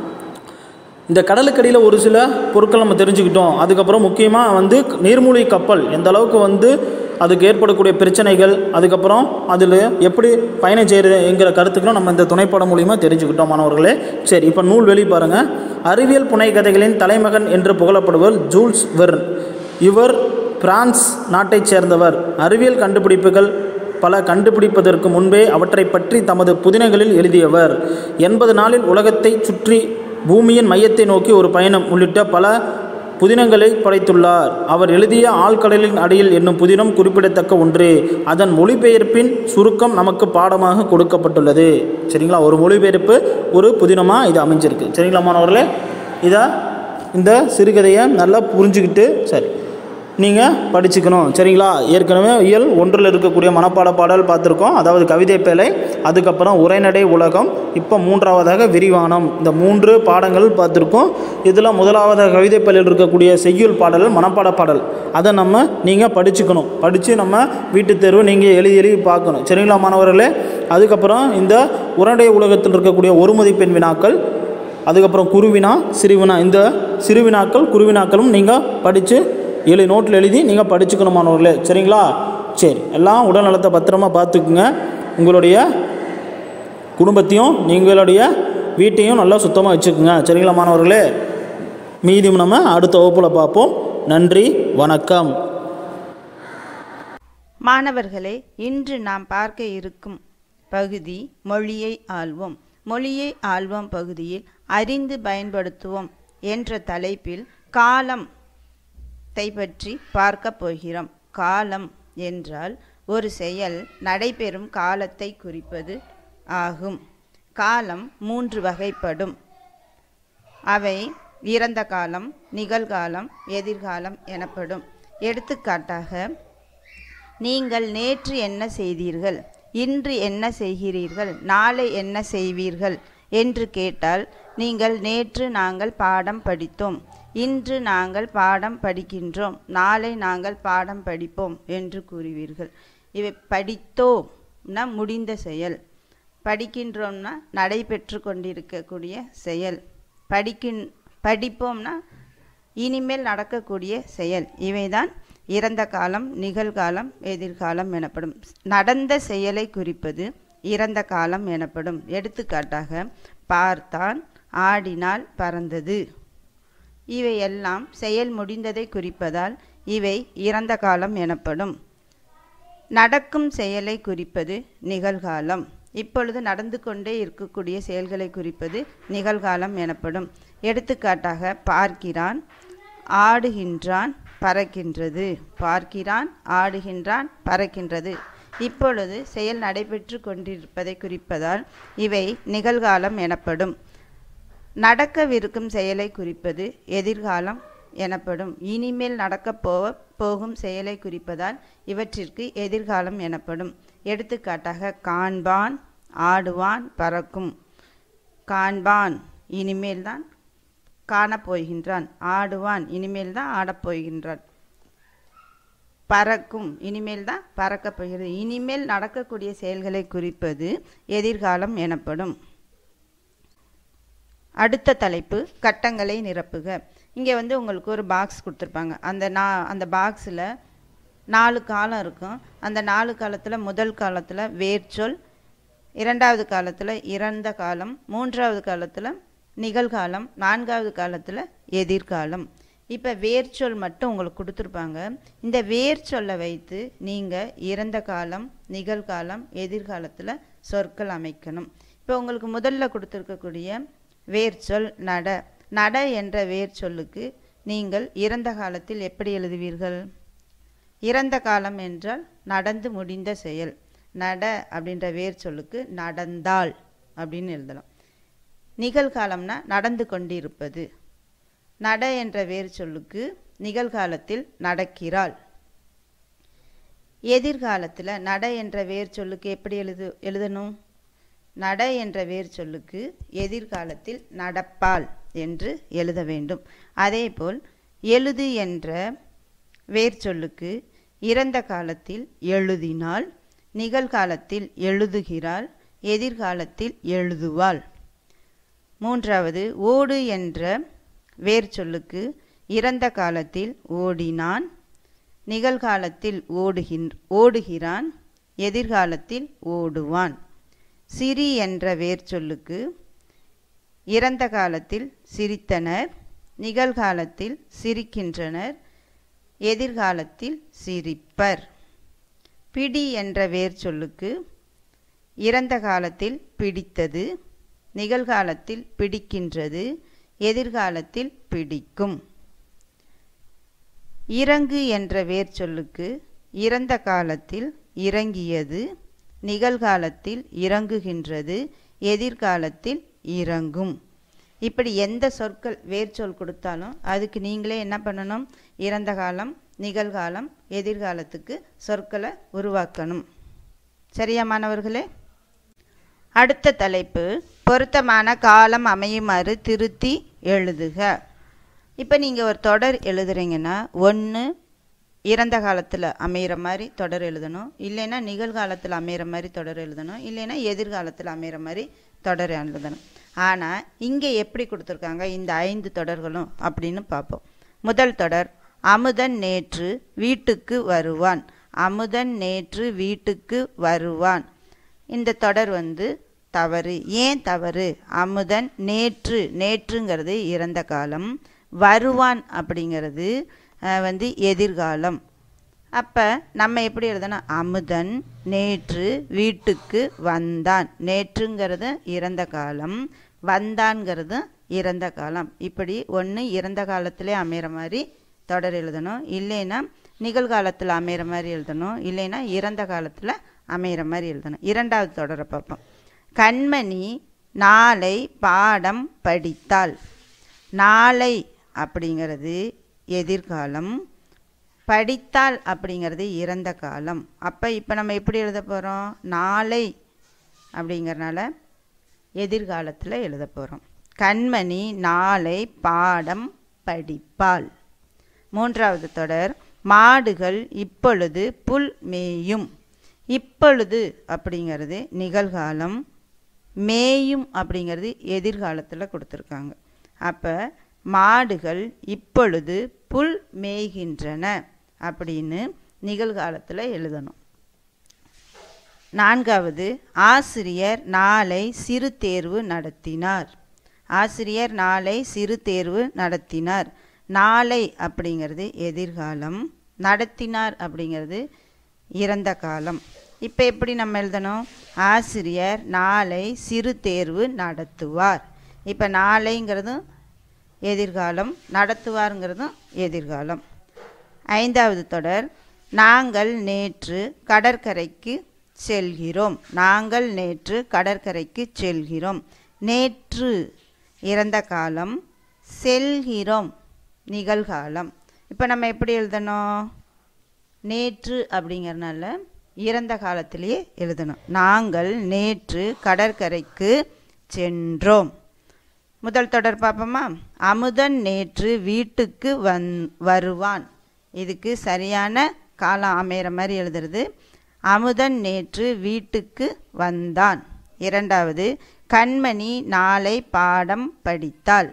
இந்த கடலுக்கடியில் ஒரு சில பொருட்கள் நம்ம தெரிஞ்சுக்கிட்டோம் அதுக்கப்புறம் முக்கியமாக வந்து நீர்மூழ்கி கப்பல் எந்த அளவுக்கு வந்து அதுக்கு ஏற்படக்கூடிய பிரச்சனைகள் அதுக்கப்புறம் அதில் எப்படி பயணம் செய்கிறதுங்கிற கருத்துக்களும் நம்ம இந்த துணைப்படம் மூலிமா தெரிஞ்சுக்கிட்டோம் மாணவர்களே சரி இப்போ நூல் வெளி பாருங்கள் அறிவியல் புனைகதைகளின் தலைமகன் என்று புகழப்படுவர் ஜூல்ஸ் வெர்ன் இவர் பிரான்ஸ் நாட்டைச் சேர்ந்தவர் அறிவியல் கண்டுபிடிப்புகள் பல கண்டுபிடிப்பதற்கு முன்பே அவற்றை பற்றி தமது புதினங்களில் எழுதியவர் எண்பது நாளில் உலகத்தை சுற்றி பூமியின் மையத்தை நோக்கி ஒரு பயணம் உள்ளிட்ட பல புதினங்களை படைத்துள்ளார் அவர் எழுதிய ஆழ்கடலின் அடியில் என்னும் புதினம் குறிப்பிடத்தக்க ஒன்று அதன் மொழிபெயர்ப்பின் சுருக்கம் நமக்கு பாடமாக கொடுக்கப்பட்டுள்ளது சரிங்களா ஒரு மொழிபெயர்ப்பு ஒரு புதினமாக இது அமைஞ்சிருக்கு சரிங்களா மாணவர்களே இதை இந்த சிறுகதையை நல்லா புரிஞ்சுக்கிட்டு சரி நீங்கள் படிச்சுக்கணும் சரிங்களா ஏற்கனவே இயல் ஒன்றில் இருக்கக்கூடிய மனப்பாட பாடல் பார்த்துருக்கோம் அதாவது கவிதை பேழை அதுக்கப்புறம் உரைநடை உலகம் இப்போ மூன்றாவதாக விரிவானம் இந்த மூன்று பாடங்கள் பார்த்துருக்கோம் இதில் முதலாவதாக கவிதை பேழையில் இருக்கக்கூடிய செய்யுள் பாடல் மனப்பாட பாடல் அதை நம்ம நீங்கள் படிச்சுக்கணும் படித்து நம்ம வீட்டுத் தேர்வு நீங்கள் எழுதி எழுதி பார்க்கணும் சரிங்களா மாணவர்களே அதுக்கப்புறம் இந்த உரைநடை உலகத்தில் இருக்கக்கூடிய ஒரு மதிப்பெண் வினாக்கள் அதுக்கப்புறம் குருவினா சிறுவினா இந்த சிறுவினாக்கள் குருவினாக்களும் நீங்கள் படித்து எழுதி நோட்டில் எழுதி நீங்கள் படிச்சுக்கணும் மாணவர்களே சரிங்களா சரி எல்லாம் உடல் நலத்தை பத்திரமா பார்த்துக்குங்க உங்களுடைய குடும்பத்தையும் நீங்களுடைய வீட்டையும் நல்லா சுத்தமாக வச்சுக்கோங்க சரிங்களா மாணவர்களே மீதியும் நம்ம அடுத்த வகுப்பில் பார்ப்போம் நன்றி வணக்கம் மாணவர்களே இன்று நாம் பார்க்க இருக்கும் பகுதி மொழியை ஆள்வோம் மொழியை ஆள்வோம் பகுதியில் அறிந்து பயன்படுத்துவோம் என்ற தலைப்பில் காலம் த்தை பற்றி பார்க்க போகிறோம் காலம் என்றால் ஒரு செயல் நடைபெறும் காலத்தை குறிப்பது ஆகும் காலம் மூன்று வகைப்படும் அவை இறந்த காலம் நிகழ்காலம் எதிர்காலம் எனப்படும் எடுத்துக்காட்டாக நீங்கள் நேற்று என்ன செய்தீர்கள் இன்று என்ன செய்கிறீர்கள் நாளை என்ன செய்வீர்கள் என்று கேட்டால் நீங்கள் நேற்று நாங்கள் பாடம் படித்தோம் இன்று நாங்கள் பாடம் படிக்கின்றோம் நாளை நாங்கள் பாடம் படிப்போம் என்று கூறுவீர்கள் இவை படித்தோம்னா முடிந்த செயல் படிக்கின்றோம்னா நடைபெற்று கொண்டிருக்கக்கூடிய செயல் படிக்கின் படிப்போம்னா இனிமேல் நடக்கக்கூடிய செயல் இவைதான் இறந்த காலம் நிகழ்காலம் எதிர்காலம் எனப்படும் நடந்த செயலை குறிப்பது இறந்த காலம் எனப்படும் எடுத்துக்காட்டாக பார்த்தான் ஆடினால் பறந்தது இவையெல்லாம் செயல் முடிந்ததை குறிப்பதால் இவை இறந்த காலம் எனப்படும் நடக்கும் செயலை குறிப்பது நிகழ்காலம் இப்பொழுது நடந்து கொண்டே இருக்கக்கூடிய செயல்களை குறிப்பது நிகழ்காலம் எனப்படும் எடுத்துக்காட்டாக பார்க்கிறான் ஆடுகின்றான் பறக்கின்றது பார்க்கிறான் ஆடுகின்றான் பறக்கின்றது இப்பொழுது செயல் நடைபெற்று கொண்டிருப்பதை குறிப்பதால் இவை நிகழ்காலம் எனப்படும் நடக்கவிருக்கும் செயலை குறிப்பது எதிர்காலம் எனப்படும் இனிமேல் நடக்கப் போவ போகும் செயலை குறிப்பதால் இவற்றிற்கு எதிர்காலம் எனப்படும் எடுத்துக்காட்டாக காண்பான் ஆடுவான் பறக்கும் காண்பான் இனிமேல் தான் காணப்போகின்றான் ஆடுவான் இனிமேல் தான் ஆடப்போகின்றான் பறக்கும் இனிமேல் தான் பறக்கப் போகிறது இனிமேல் நடக்கக்கூடிய செயல்களை குறிப்பது எதிர்காலம் எனப்படும் அடுத்த தலைப்பு கட்டங்களை நிரப்புக இங்கே வந்து உங்களுக்கு ஒரு பாக்ஸ் கொடுத்துருப்பாங்க அந்த நா அந்த பாக்ஸில் நாலு காலம் இருக்கும் அந்த நாலு காலத்தில் முதல் காலத்தில் வேர்ச்சொல் இரண்டாவது காலத்தில் இறந்த காலம் மூன்றாவது காலத்தில் நிகழ்காலம் நான்காவது காலத்தில் எதிர்காலம் இப்போ வேர்ச்சொல் மட்டும் உங்களுக்கு கொடுத்துருப்பாங்க இந்த வேர்ச்சொல்லை வைத்து நீங்கள் இறந்த காலம் நிகழ்காலம் எதிர்காலத்தில் சொற்கள் அமைக்கணும் இப்போ உங்களுக்கு முதல்ல கொடுத்துருக்கக்கூடிய வேர்ச்சொல் நட நட என்ற வேர்ச்சொல்லுக்கு நீங்கள் இறந்த காலத்தில் எப்படி எழுதுவீர்கள் இறந்த காலம் என்றால் நடந்து முடிந்த செயல் நட அப்படின்ற வேர் சொல்லுக்கு நடந்தாள் அப்படின்னு எழுதலாம் நிகழ்காலம்னா நடந்து கொண்டிருப்பது நட என்ற வேர் சொல்லுக்கு நிகழ்காலத்தில் நடக்கிறாள் எதிர்காலத்தில் நட என்ற வேர் சொல்லுக்கு எப்படி எழுது எழுதணும் நட என்ற வேர் சொல்லுக்கு எதிர்காலத்தில் நடப்பாள் என்று எழுத வேண்டும் அதேபோல் எழுது என்ற வேர் சொல்லுக்கு இறந்த காலத்தில் எழுதினாள் நிகழ்காலத்தில் எழுதுகிறாள் எதிர்காலத்தில் எழுதுவாள் மூன்றாவது ஓடு என்ற வேர் சொல்லுக்கு இறந்த காலத்தில் ஓடினான் நிகழ்காலத்தில் ஓடுகின் ஓடுகிறான் எதிர்காலத்தில் ஓடுவான் சிரி என்ற வேர் சொல்லுக்கு இறந்த காலத்தில் சிரித்தனர் நிகழ்காலத்தில் சிரிக்கின்றனர் எதிர்காலத்தில் சிரிப்பர் பிடி என்ற வேர் சொல்லுக்கு இறந்த காலத்தில் பிடித்தது நிகழ்காலத்தில் பிடிக்கின்றது எதிர்காலத்தில் பிடிக்கும் இறங்கு என்ற வேர் சொல்லுக்கு இறந்த காலத்தில் இறங்கியது நிகழ்காலத்தில் இறங்குகின்றது எதிர்காலத்தில் இறங்கும் இப்படி எந்த சொற்கள் வேர்ச்சொல் கொடுத்தாலும் அதுக்கு நீங்களே என்ன பண்ணணும் இறந்த காலம் நிகழ்காலம் எதிர்காலத்துக்கு சொற்களை உருவாக்கணும் சரியா மாணவர்களே அடுத்த தலைப்பு பொருத்தமான காலம் அமையுமாறு திருத்தி எழுதுக இப்போ நீங்கள் ஒரு தொடர் எழுதுறீங்கன்னா ஒன்று இறந்த காலத்தில் அமையிற மாதிரி தொடர் எழுதணும் இல்லைன்னா நிகழ்காலத்தில் அமையிற மாதிரி தொடர் எழுதணும் இல்லைன்னா எதிர்காலத்தில் அமையிற மாதிரி தொடர் எழுதணும் ஆனால் இங்கே எப்படி கொடுத்துருக்காங்க இந்த ஐந்து தொடர்களும் அப்படின்னு பார்ப்போம் முதல் தொடர் அமுதன் நேற்று வீட்டுக்கு வருவான் அமுதன் நேற்று வீட்டுக்கு வருவான் இந்த தொடர் வந்து தவறு ஏன் தவறு அமுதன் நேற்று நேற்றுங்கிறது இறந்த காலம் வருவான் அப்படிங்கிறது அஹ், வந்து எதிர்காலம் அப்போ நம்ம எப்படி எழுதணும் அமுதன் நேற்று வீட்டுக்கு வந்தான் நேற்றுங்கிறது இறந்த காலம் வந்தான்ங்கிறது இறந்த காலம் இப்படி ஒன்று இறந்த காலத்திலே அமைகிற மாதிரி தொடர் எழுதணும் இல்லைன்னா நிகழ்காலத்தில் அமைகிற மாதிரி எழுதணும் இல்லைன்னா இறந்த காலத்தில் அமைகிற மாதிரி எழுதணும் இரண்டாவது தொடரை பார்ப்போம் கண்மணி நாளை பாடம் படித்தாள் நாளை அப்படிங்கிறது எதிர்காலம் படித்தாள் அப்படிங்கிறது இறந்த காலம் அப்போ இப்போ நம்ம எப்படி எழுத போகிறோம் நாளை அப்படிங்கிறனால எதிர்காலத்தில் எழுத போகிறோம் கண்மணி நாளை பாடம் படிப்பாள் மூன்றாவது தொடர் மாடுகள் இப்பொழுது புல் மேயும் இப்பொழுது அப்படிங்கிறது நிகழ்காலம் மேயும் அப்படிங்கிறது எதிர்காலத்தில் கொடுத்துருக்காங்க அப்போ மாடுகள் இப்பொழுது புல் மேய்கின்றன அப்படின்னு நிகழ்காலத்தில் எழுதணும் நான்காவது ஆசிரியர் நாளை சிறு தேர்வு நடத்தினார் ஆசிரியர் நாளை சிறு தேர்வு நடத்தினார் நாளை அப்படிங்கிறது எதிர்காலம் நடத்தினார் அப்படிங்கிறது இறந்த காலம் இப்போ எப்படி நம்ம எழுதணும் ஆசிரியர் நாளை சிறு தேர்வு நடத்துவார் இப்போ நாளைங்கிறதும் எதிர்காலம் நடத்துவாருங்கிறதும் எதிர்காலம் ஐந்தாவது தொடர் நாங்கள் நேற்று கடற்கரைக்கு செல்கிறோம் நாங்கள் நேற்று கடற்கரைக்கு செல்கிறோம் நேற்று இறந்த காலம் செல்கிறோம் நிகழ்காலம் இப்போ நம்ம எப்படி எழுதணும் நேற்று அப்படிங்கிறனால இறந்த காலத்திலேயே எழுதணும் நாங்கள் நேற்று கடற்கரைக்கு சென்றோம் முதல் தொடர் பார்ப்போமா அமுதன் நேற்று வீட்டுக்கு வந் வருவான் இதுக்கு சரியான காலம் அமையிற மாதிரி எழுதுறது அமுதன் நேற்று வீட்டுக்கு வந்தான் இரண்டாவது கண்மணி நாளை பாடம் படித்தாள்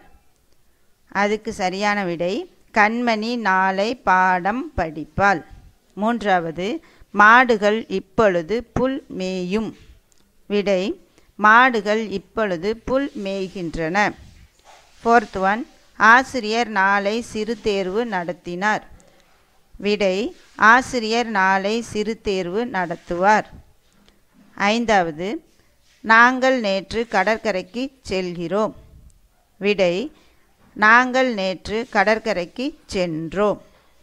அதுக்கு சரியான விடை கண்மணி நாளை பாடம் படிப்பாள் மூன்றாவது மாடுகள் இப்பொழுது புல் மேயும் விடை மாடுகள் இப்பொழுது புல் மேய்கின்றன ஃபோர்த் ஒன் ஆசிரியர் நாளை சிறு தேர்வு நடத்தினார் விடை ஆசிரியர் நாளை சிறு தேர்வு நடத்துவார் ஐந்தாவது நாங்கள் நேற்று கடற்கரைக்கு செல்கிறோம் விடை நாங்கள் நேற்று கடற்கரைக்கு சென்றோம்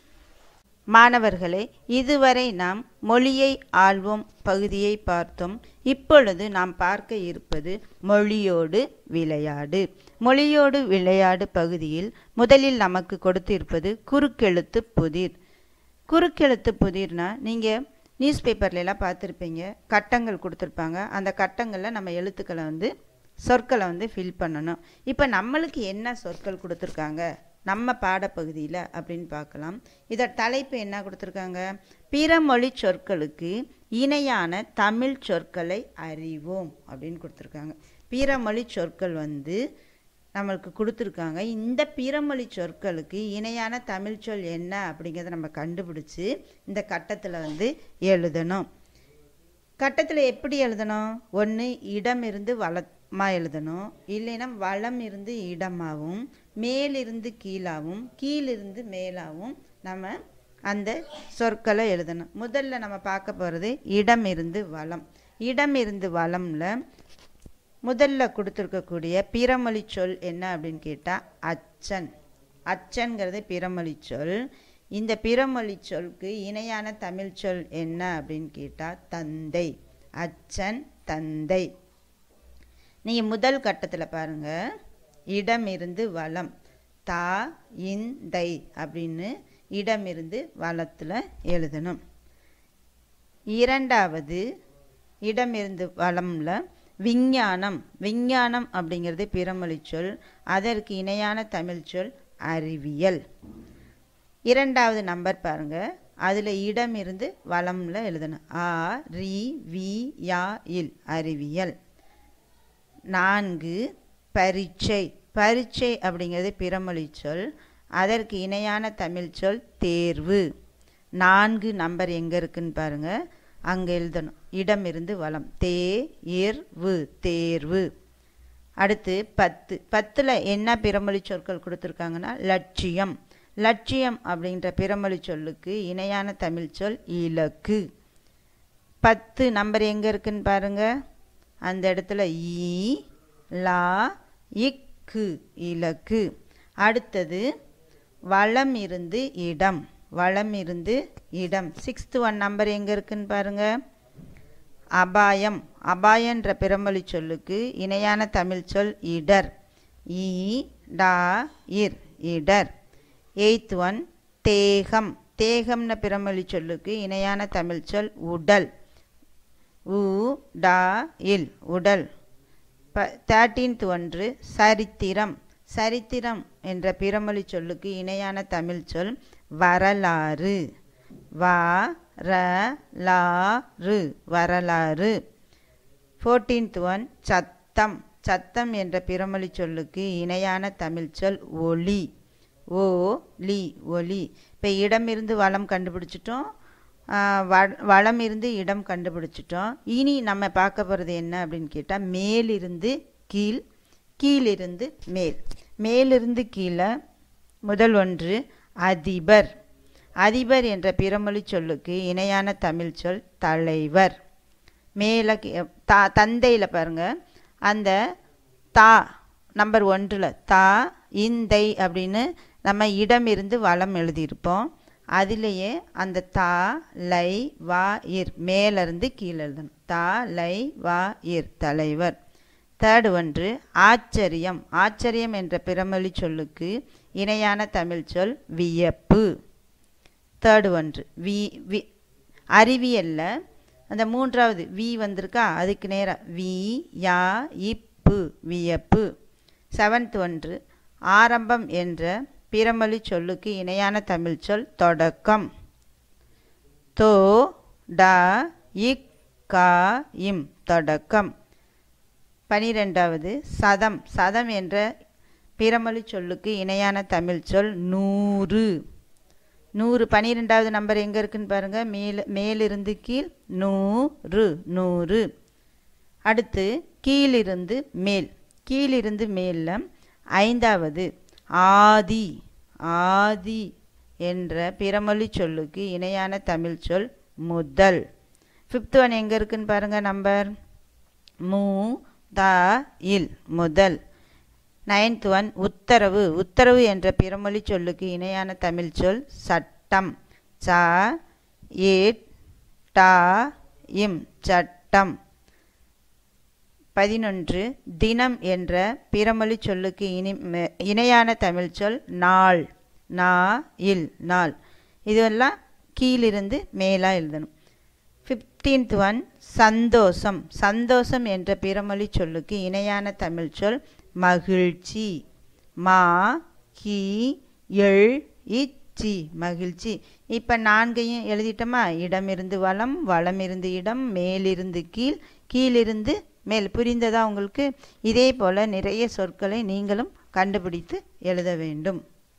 மாணவர்களே இதுவரை நாம் மொழியை ஆள்வோம் பகுதியை பார்த்தோம் இப்பொழுது நாம் பார்க்க இருப்பது மொழியோடு விளையாடு மொழியோடு விளையாடு பகுதியில் முதலில் நமக்கு கொடுத்திருப்பது குறுக்கெழுத்து புதிர் குறுக்கெழுத்து புதிர்னா நீங்கள் நியூஸ் பேப்பர்லாம் பார்த்துருப்பீங்க கட்டங்கள் கொடுத்துருப்பாங்க அந்த கட்டங்களில் நம்ம எழுத்துக்களை வந்து சொற்களை வந்து ஃபில் பண்ணணும் இப்போ நம்மளுக்கு என்ன சொற்கள் கொடுத்துருக்காங்க நம்ம பாடப்பகுதியில் அப்படின்னு பார்க்கலாம் இதோட தலைப்பு என்ன கொடுத்துருக்காங்க பிற மொழி சொற்களுக்கு இணையான தமிழ் சொற்களை அறிவோம் அப்படின்னு கொடுத்துருக்காங்க பிற மொழி சொற்கள் வந்து நம்மளுக்கு கொடுத்துருக்காங்க இந்த பிறமொழி சொற்களுக்கு இணையான தமிழ் சொல் என்ன அப்படிங்கிறத நம்ம கண்டுபிடிச்சி இந்த கட்டத்தில் வந்து எழுதணும் கட்டத்தில் எப்படி எழுதணும் ஒன்று இடமிருந்து வளமாக எழுதணும் இல்லைன்னா வளம் இருந்து இடமாகவும் மேலிருந்து கீழாகவும் கீழிருந்து மேலாகவும் நம்ம அந்த சொற்களை எழுதணும் முதல்ல நம்ம பார்க்க போகிறது இடமிருந்து வளம் இடமிருந்து வளம்ல முதல்ல கொடுத்துருக்கக்கூடிய பிறமொழி சொல் என்ன அப்படின்னு கேட்டால் அச்சன் அச்சன்கிறது பிறமொழி சொல் இந்த பிறமொழி சொல்க்கு இணையான தமிழ் சொல் என்ன அப்படின்னு கேட்டால் தந்தை அச்சன் தந்தை நீங்கள் முதல் கட்டத்தில் பாருங்கள் இடமிருந்து வளம் தா இந்தை அப்படின்னு இடமிருந்து வளத்தில் எழுதணும் இரண்டாவது இடமிருந்து வளம்ல விஞ்ஞானம் விஞ்ஞானம் அப்படிங்கிறது பிறமொழி சொல் அதற்கு இணையான தமிழ் சொல் அறிவியல் இரண்டாவது நம்பர் பாருங்க அதில் இடம் இருந்து வளம்ல எழுதணும் ஆ ரி வி யா இல் அறிவியல் நான்கு பரீட்சை பரீட்சை அப்படிங்கிறது பிறமொழி சொல் அதற்கு இணையான தமிழ் சொல் தேர்வு நான்கு நம்பர் எங்கே இருக்குன்னு பாருங்க அங்கே எழுதணும் இடம் இருந்து வளம் தே இர்வு தேர்வு அடுத்து பத்து பத்தில் என்ன பிறமொழி சொற்கள் கொடுத்துருக்காங்கன்னா லட்சியம் லட்சியம் அப்படின்ற பிறமொழி சொல்லுக்கு இணையான தமிழ் சொல் இலக்கு பத்து நம்பர் எங்கே இருக்குன்னு பாருங்க அந்த இடத்துல ஈ லா இக்கு இலக்கு அடுத்தது வளம் இருந்து இடம் வளம் இருந்து இடம் சிக்ஸ்த்து ஒன் நம்பர் எங்கே இருக்குன்னு பாருங்க அபாயம் அபாயன்ற பிறமொழி சொல்லுக்கு இணையான தமிழ் சொல் இடர் ஈ டா இர் இடர் எய்த் ஒன் தேகம் தேகம்ன பிறமொழி சொல்லுக்கு இணையான தமிழ் சொல் உடல் உ டா இல் உடல் ப தேர்ட்டீன்த் ஒன்று சரித்திரம் சரித்திரம் என்ற பிறமொழி சொல்லுக்கு இணையான தமிழ் சொல் வரலாறு வா ர லா ரு வரலாறு ஃபோர்டீன்த் ஒன் சத்தம் சத்தம் என்ற பிறமொழி சொல்லுக்கு இணையான தமிழ் சொல் ஒளி ஓ லி ஒலி இப்போ இடமிருந்து வளம் கண்டுபிடிச்சிட்டோம் வளம் இருந்து இடம் கண்டுபிடிச்சிட்டோம் இனி நம்ம பார்க்க போகிறது என்ன அப்படின்னு கேட்டால் மேலிருந்து கீழ் கீழிருந்து மேல் மேலிருந்து கீழே முதல் ஒன்று அதிபர் அதிபர் என்ற பிறமொழி சொல்லுக்கு இணையான தமிழ் சொல் தலைவர் மேலே தா தந்தையில் பாருங்கள் அந்த தா நம்பர் ஒன்றில் தா இந்தை அப்படின்னு நம்ம இடம் இருந்து வளம் எழுதியிருப்போம் அதிலேயே அந்த தா லை வா இர் மேலிருந்து கீழே எழுதணும் தா லை வா இர் தலைவர் தேர்டு ஒன்று ஆச்சரியம் ஆச்சரியம் என்ற பிறமொழி சொல்லுக்கு இணையான தமிழ் சொல் வியப்பு தேர்டு ஒன்று வி வி அறிவியல்ல அந்த மூன்றாவது வி வந்திருக்கா அதுக்கு நேராக வி யா இப்பு வியப்பு செவன்த் ஒன்று ஆரம்பம் என்ற பிறமொழி சொல்லுக்கு இணையான தமிழ் சொல் தொடக்கம் தோ ட இக் கா இம் தொடக்கம் பனிரெண்டாவது சதம் சதம் என்ற பிறமொழி சொல்லுக்கு இணையான தமிழ் சொல் நூறு நூறு பனிரெண்டாவது நம்பர் எங்கே இருக்குன்னு பாருங்கள் மேல் மேலிருந்து கீழ் நூறு நூறு அடுத்து கீழிருந்து மேல் கீழிருந்து மேலில் ஐந்தாவது ஆதி ஆதி என்ற பிறமொழி சொல்லுக்கு இணையான தமிழ் சொல் முதல் ஃபிஃப்த் ஒன் எங்கே இருக்குன்னு பாருங்கள் நம்பர் மூ த இல் முதல் நைன்த் ஒன் உத்தரவு உத்தரவு என்ற பிறமொழி சொல்லுக்கு இணையான தமிழ் சொல் சட்டம் ச ஏட் டா இம் சட்டம் பதினொன்று தினம் என்ற பிறமொழி சொல்லுக்கு இனி இணையான தமிழ் சொல் நாள் நா இல் நாள் இதெல்லாம் கீழிருந்து மேலாக எழுதணும் ஃபிஃப்டீன்த் ஒன் சந்தோஷம் சந்தோஷம் என்ற பிறமொழி சொல்லுக்கு இணையான தமிழ் சொல் மகிழ்ச்சி மா கி எள் இச்சி மகிழ்ச்சி இப்போ நான்கையும் எழுதிட்டோமா இடமிருந்து வளம் வளமிருந்து இடம் மேலிருந்து கீழ் கீழிருந்து மேல் புரிந்ததா உங்களுக்கு இதே போல் நிறைய சொற்களை நீங்களும் கண்டுபிடித்து எழுத வேண்டும்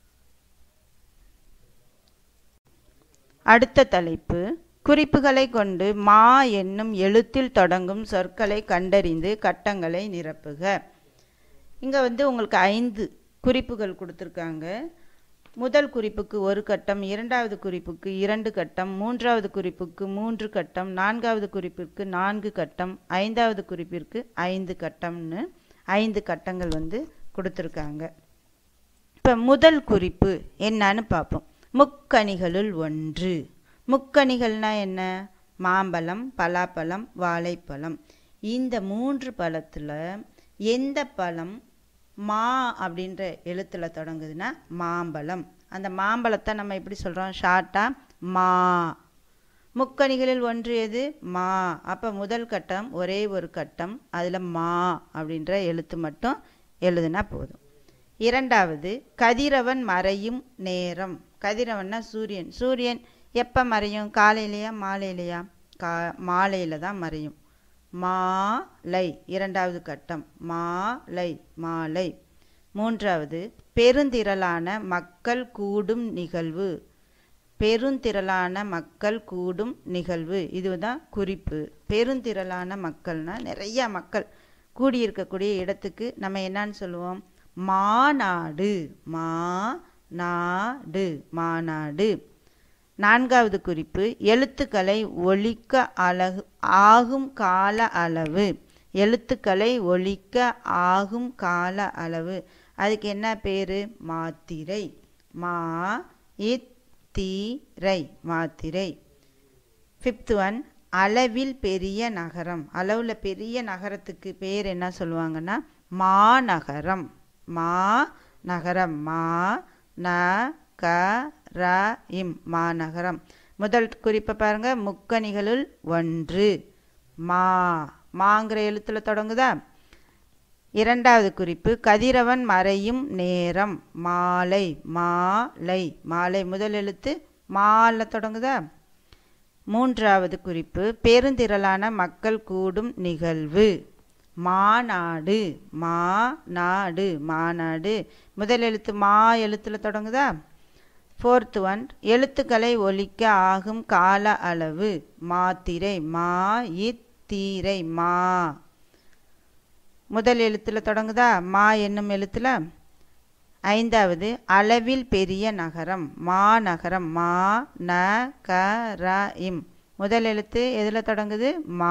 அடுத்த தலைப்பு குறிப்புகளை கொண்டு மா என்னும் எழுத்தில் தொடங்கும் சொற்களை கண்டறிந்து கட்டங்களை நிரப்புக இங்கே வந்து உங்களுக்கு ஐந்து குறிப்புகள் கொடுத்துருக்காங்க முதல் குறிப்புக்கு ஒரு கட்டம் இரண்டாவது குறிப்புக்கு இரண்டு கட்டம் மூன்றாவது குறிப்புக்கு மூன்று கட்டம் நான்காவது குறிப்பிற்கு நான்கு கட்டம் ஐந்தாவது குறிப்பிற்கு ஐந்து கட்டம்னு ஐந்து கட்டங்கள் வந்து கொடுத்துருக்காங்க இப்போ முதல் குறிப்பு என்னன்னு பார்ப்போம் முக்கணிகளுள் ஒன்று முக்கணிகள்னா என்ன மாம்பழம் பலாப்பழம் வாழைப்பழம் இந்த மூன்று பழத்தில் எந்த பழம் மா அப்படின்ற எழுத்தில் தொடங்குதுன்னா மாம்பழம் அந்த மாம்பழத்தை நம்ம எப்படி சொல்கிறோம் ஷார்ட்டாக மா முக்கணிகளில் ஒன்று எது மா அப்போ முதல் கட்டம் ஒரே ஒரு கட்டம் அதில் மா அப்படின்ற எழுத்து மட்டும் எழுதுனா போதும் இரண்டாவது கதிரவன் மறையும் நேரம் கதிரவன்னா சூரியன் சூரியன் எப்போ மறையும் காலையிலையா மாலையிலையா கா மாலையில் தான் மறையும் மாலை இரண்டாவது கட்டம் மாலை மாலை மூன்றாவது பெருந்திரளான மக்கள் கூடும் நிகழ்வு பெருந்திரளான மக்கள் கூடும் நிகழ்வு இதுதான் குறிப்பு பெருந்திரளான மக்கள்னா நிறைய மக்கள் கூடியிருக்கக்கூடிய இடத்துக்கு நம்ம என்னன்னு சொல்லுவோம் மாநாடு மா நாடு மாநாடு நான்காவது குறிப்பு எழுத்துக்களை ஒழிக்க அழகு ஆகும் கால அளவு எழுத்துக்களை ஒழிக்க ஆகும் கால அளவு அதுக்கு என்ன பேர் மாத்திரை மா இத்தீரை மாத்திரை ஃபிஃப்த் ஒன் அளவில் பெரிய நகரம் அளவில் பெரிய நகரத்துக்கு பேர் என்ன சொல்லுவாங்கன்னா மாநகரம் மா நகரம் மா ந க ர இம் மாநகரம் முதல் குறிப்பை பாருங்க முக்கணிகளுள் ஒன்று மா மாங்கிற எழுத்துல தொடங்குதா இரண்டாவது குறிப்பு கதிரவன் மறையும் நேரம் மாலை மாலை மாலை முதல் எழுத்து மால தொடங்குதா மூன்றாவது குறிப்பு பெருந்திரளான மக்கள் கூடும் நிகழ்வு மாநாடு மாநாடு மாநாடு முதல் எழுத்து மா எழுத்துல தொடங்குதா ஃபோர்த் ஒன் எழுத்துக்களை ஒலிக்க ஆகும் கால அளவு மாத்திரை மா இத்தீரை மா முதல் எழுத்துல தொடங்குதா மா என்னும் எழுத்துல ஐந்தாவது அளவில் பெரிய நகரம் மாநகரம் மா ந க ர இம் முதல் எழுத்து எதில் தொடங்குது மா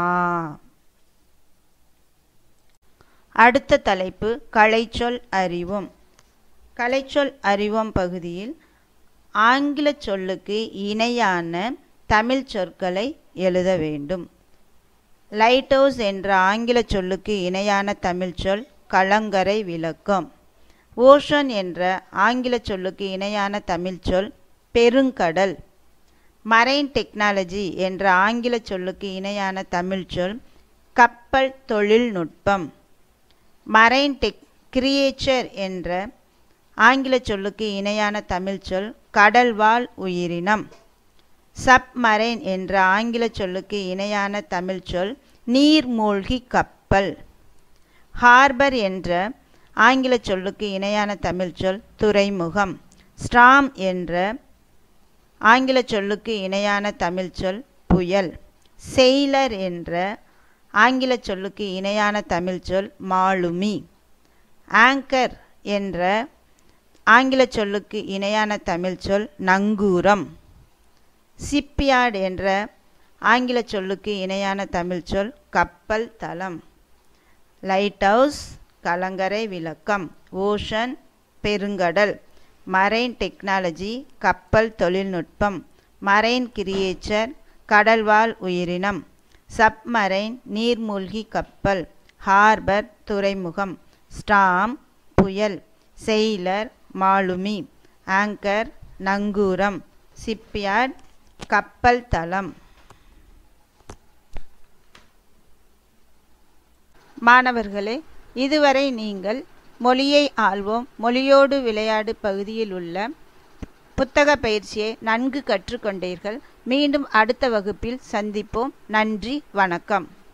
அடுத்த தலைப்பு கலைச்சொல் அறிவோம் கலைச்சொல் அறிவோம் பகுதியில் ஆங்கில சொல்லுக்கு இணையான தமிழ் சொற்களை எழுத வேண்டும் லைட் ஹவுஸ் என்ற ஆங்கில சொல்லுக்கு இணையான தமிழ் சொல் கலங்கரை விளக்கம் ஓஷன் என்ற ஆங்கில சொல்லுக்கு இணையான தமிழ் சொல் பெருங்கடல் மரைன் டெக்னாலஜி என்ற ஆங்கில சொல்லுக்கு இணையான தமிழ் சொல் கப்பல் தொழில்நுட்பம் மரைன் டெக் கிரியேச்சர் என்ற ஆங்கில சொல்லுக்கு இணையான தமிழ் சொல் கடல்வாழ் உயிரினம் சப்மரைன் என்ற ஆங்கில சொல்லுக்கு இணையான தமிழ் சொல் நீர்மூழ்கி கப்பல் ஹார்பர் என்ற ஆங்கில சொல்லுக்கு இணையான தமிழ் சொல் துறைமுகம் ஸ்ட்ராம் என்ற ஆங்கில சொல்லுக்கு இணையான தமிழ் சொல் புயல் செயிலர் என்ற ஆங்கில சொல்லுக்கு இணையான தமிழ் சொல் மாலுமி ஆங்கர் என்ற ஆங்கில சொல்லுக்கு இணையான தமிழ் சொல் நங்கூரம் சிப்யார்ட் என்ற ஆங்கில சொல்லுக்கு இணையான தமிழ் சொல் கப்பல் தளம் லைட் ஹவுஸ் கலங்கரை விளக்கம் ஓஷன் பெருங்கடல் மரைன் டெக்னாலஜி கப்பல் தொழில்நுட்பம் மரைன் கிரியேச்சர் கடல்வாழ் உயிரினம் சப்மரைன் நீர்மூழ்கி கப்பல் ஹார்பர் துறைமுகம் ஸ்டாம் புயல் செயிலர் மாலுமி ஆங்கர் நங்கூரம் சிப்யார்ட் கப்பல் தளம் மாணவர்களே இதுவரை நீங்கள் மொழியை ஆள்வோம் மொழியோடு விளையாடு பகுதியில் உள்ள புத்தக பயிற்சியை நன்கு கற்றுக்கொண்டீர்கள் மீண்டும் அடுத்த வகுப்பில் சந்திப்போம் நன்றி வணக்கம்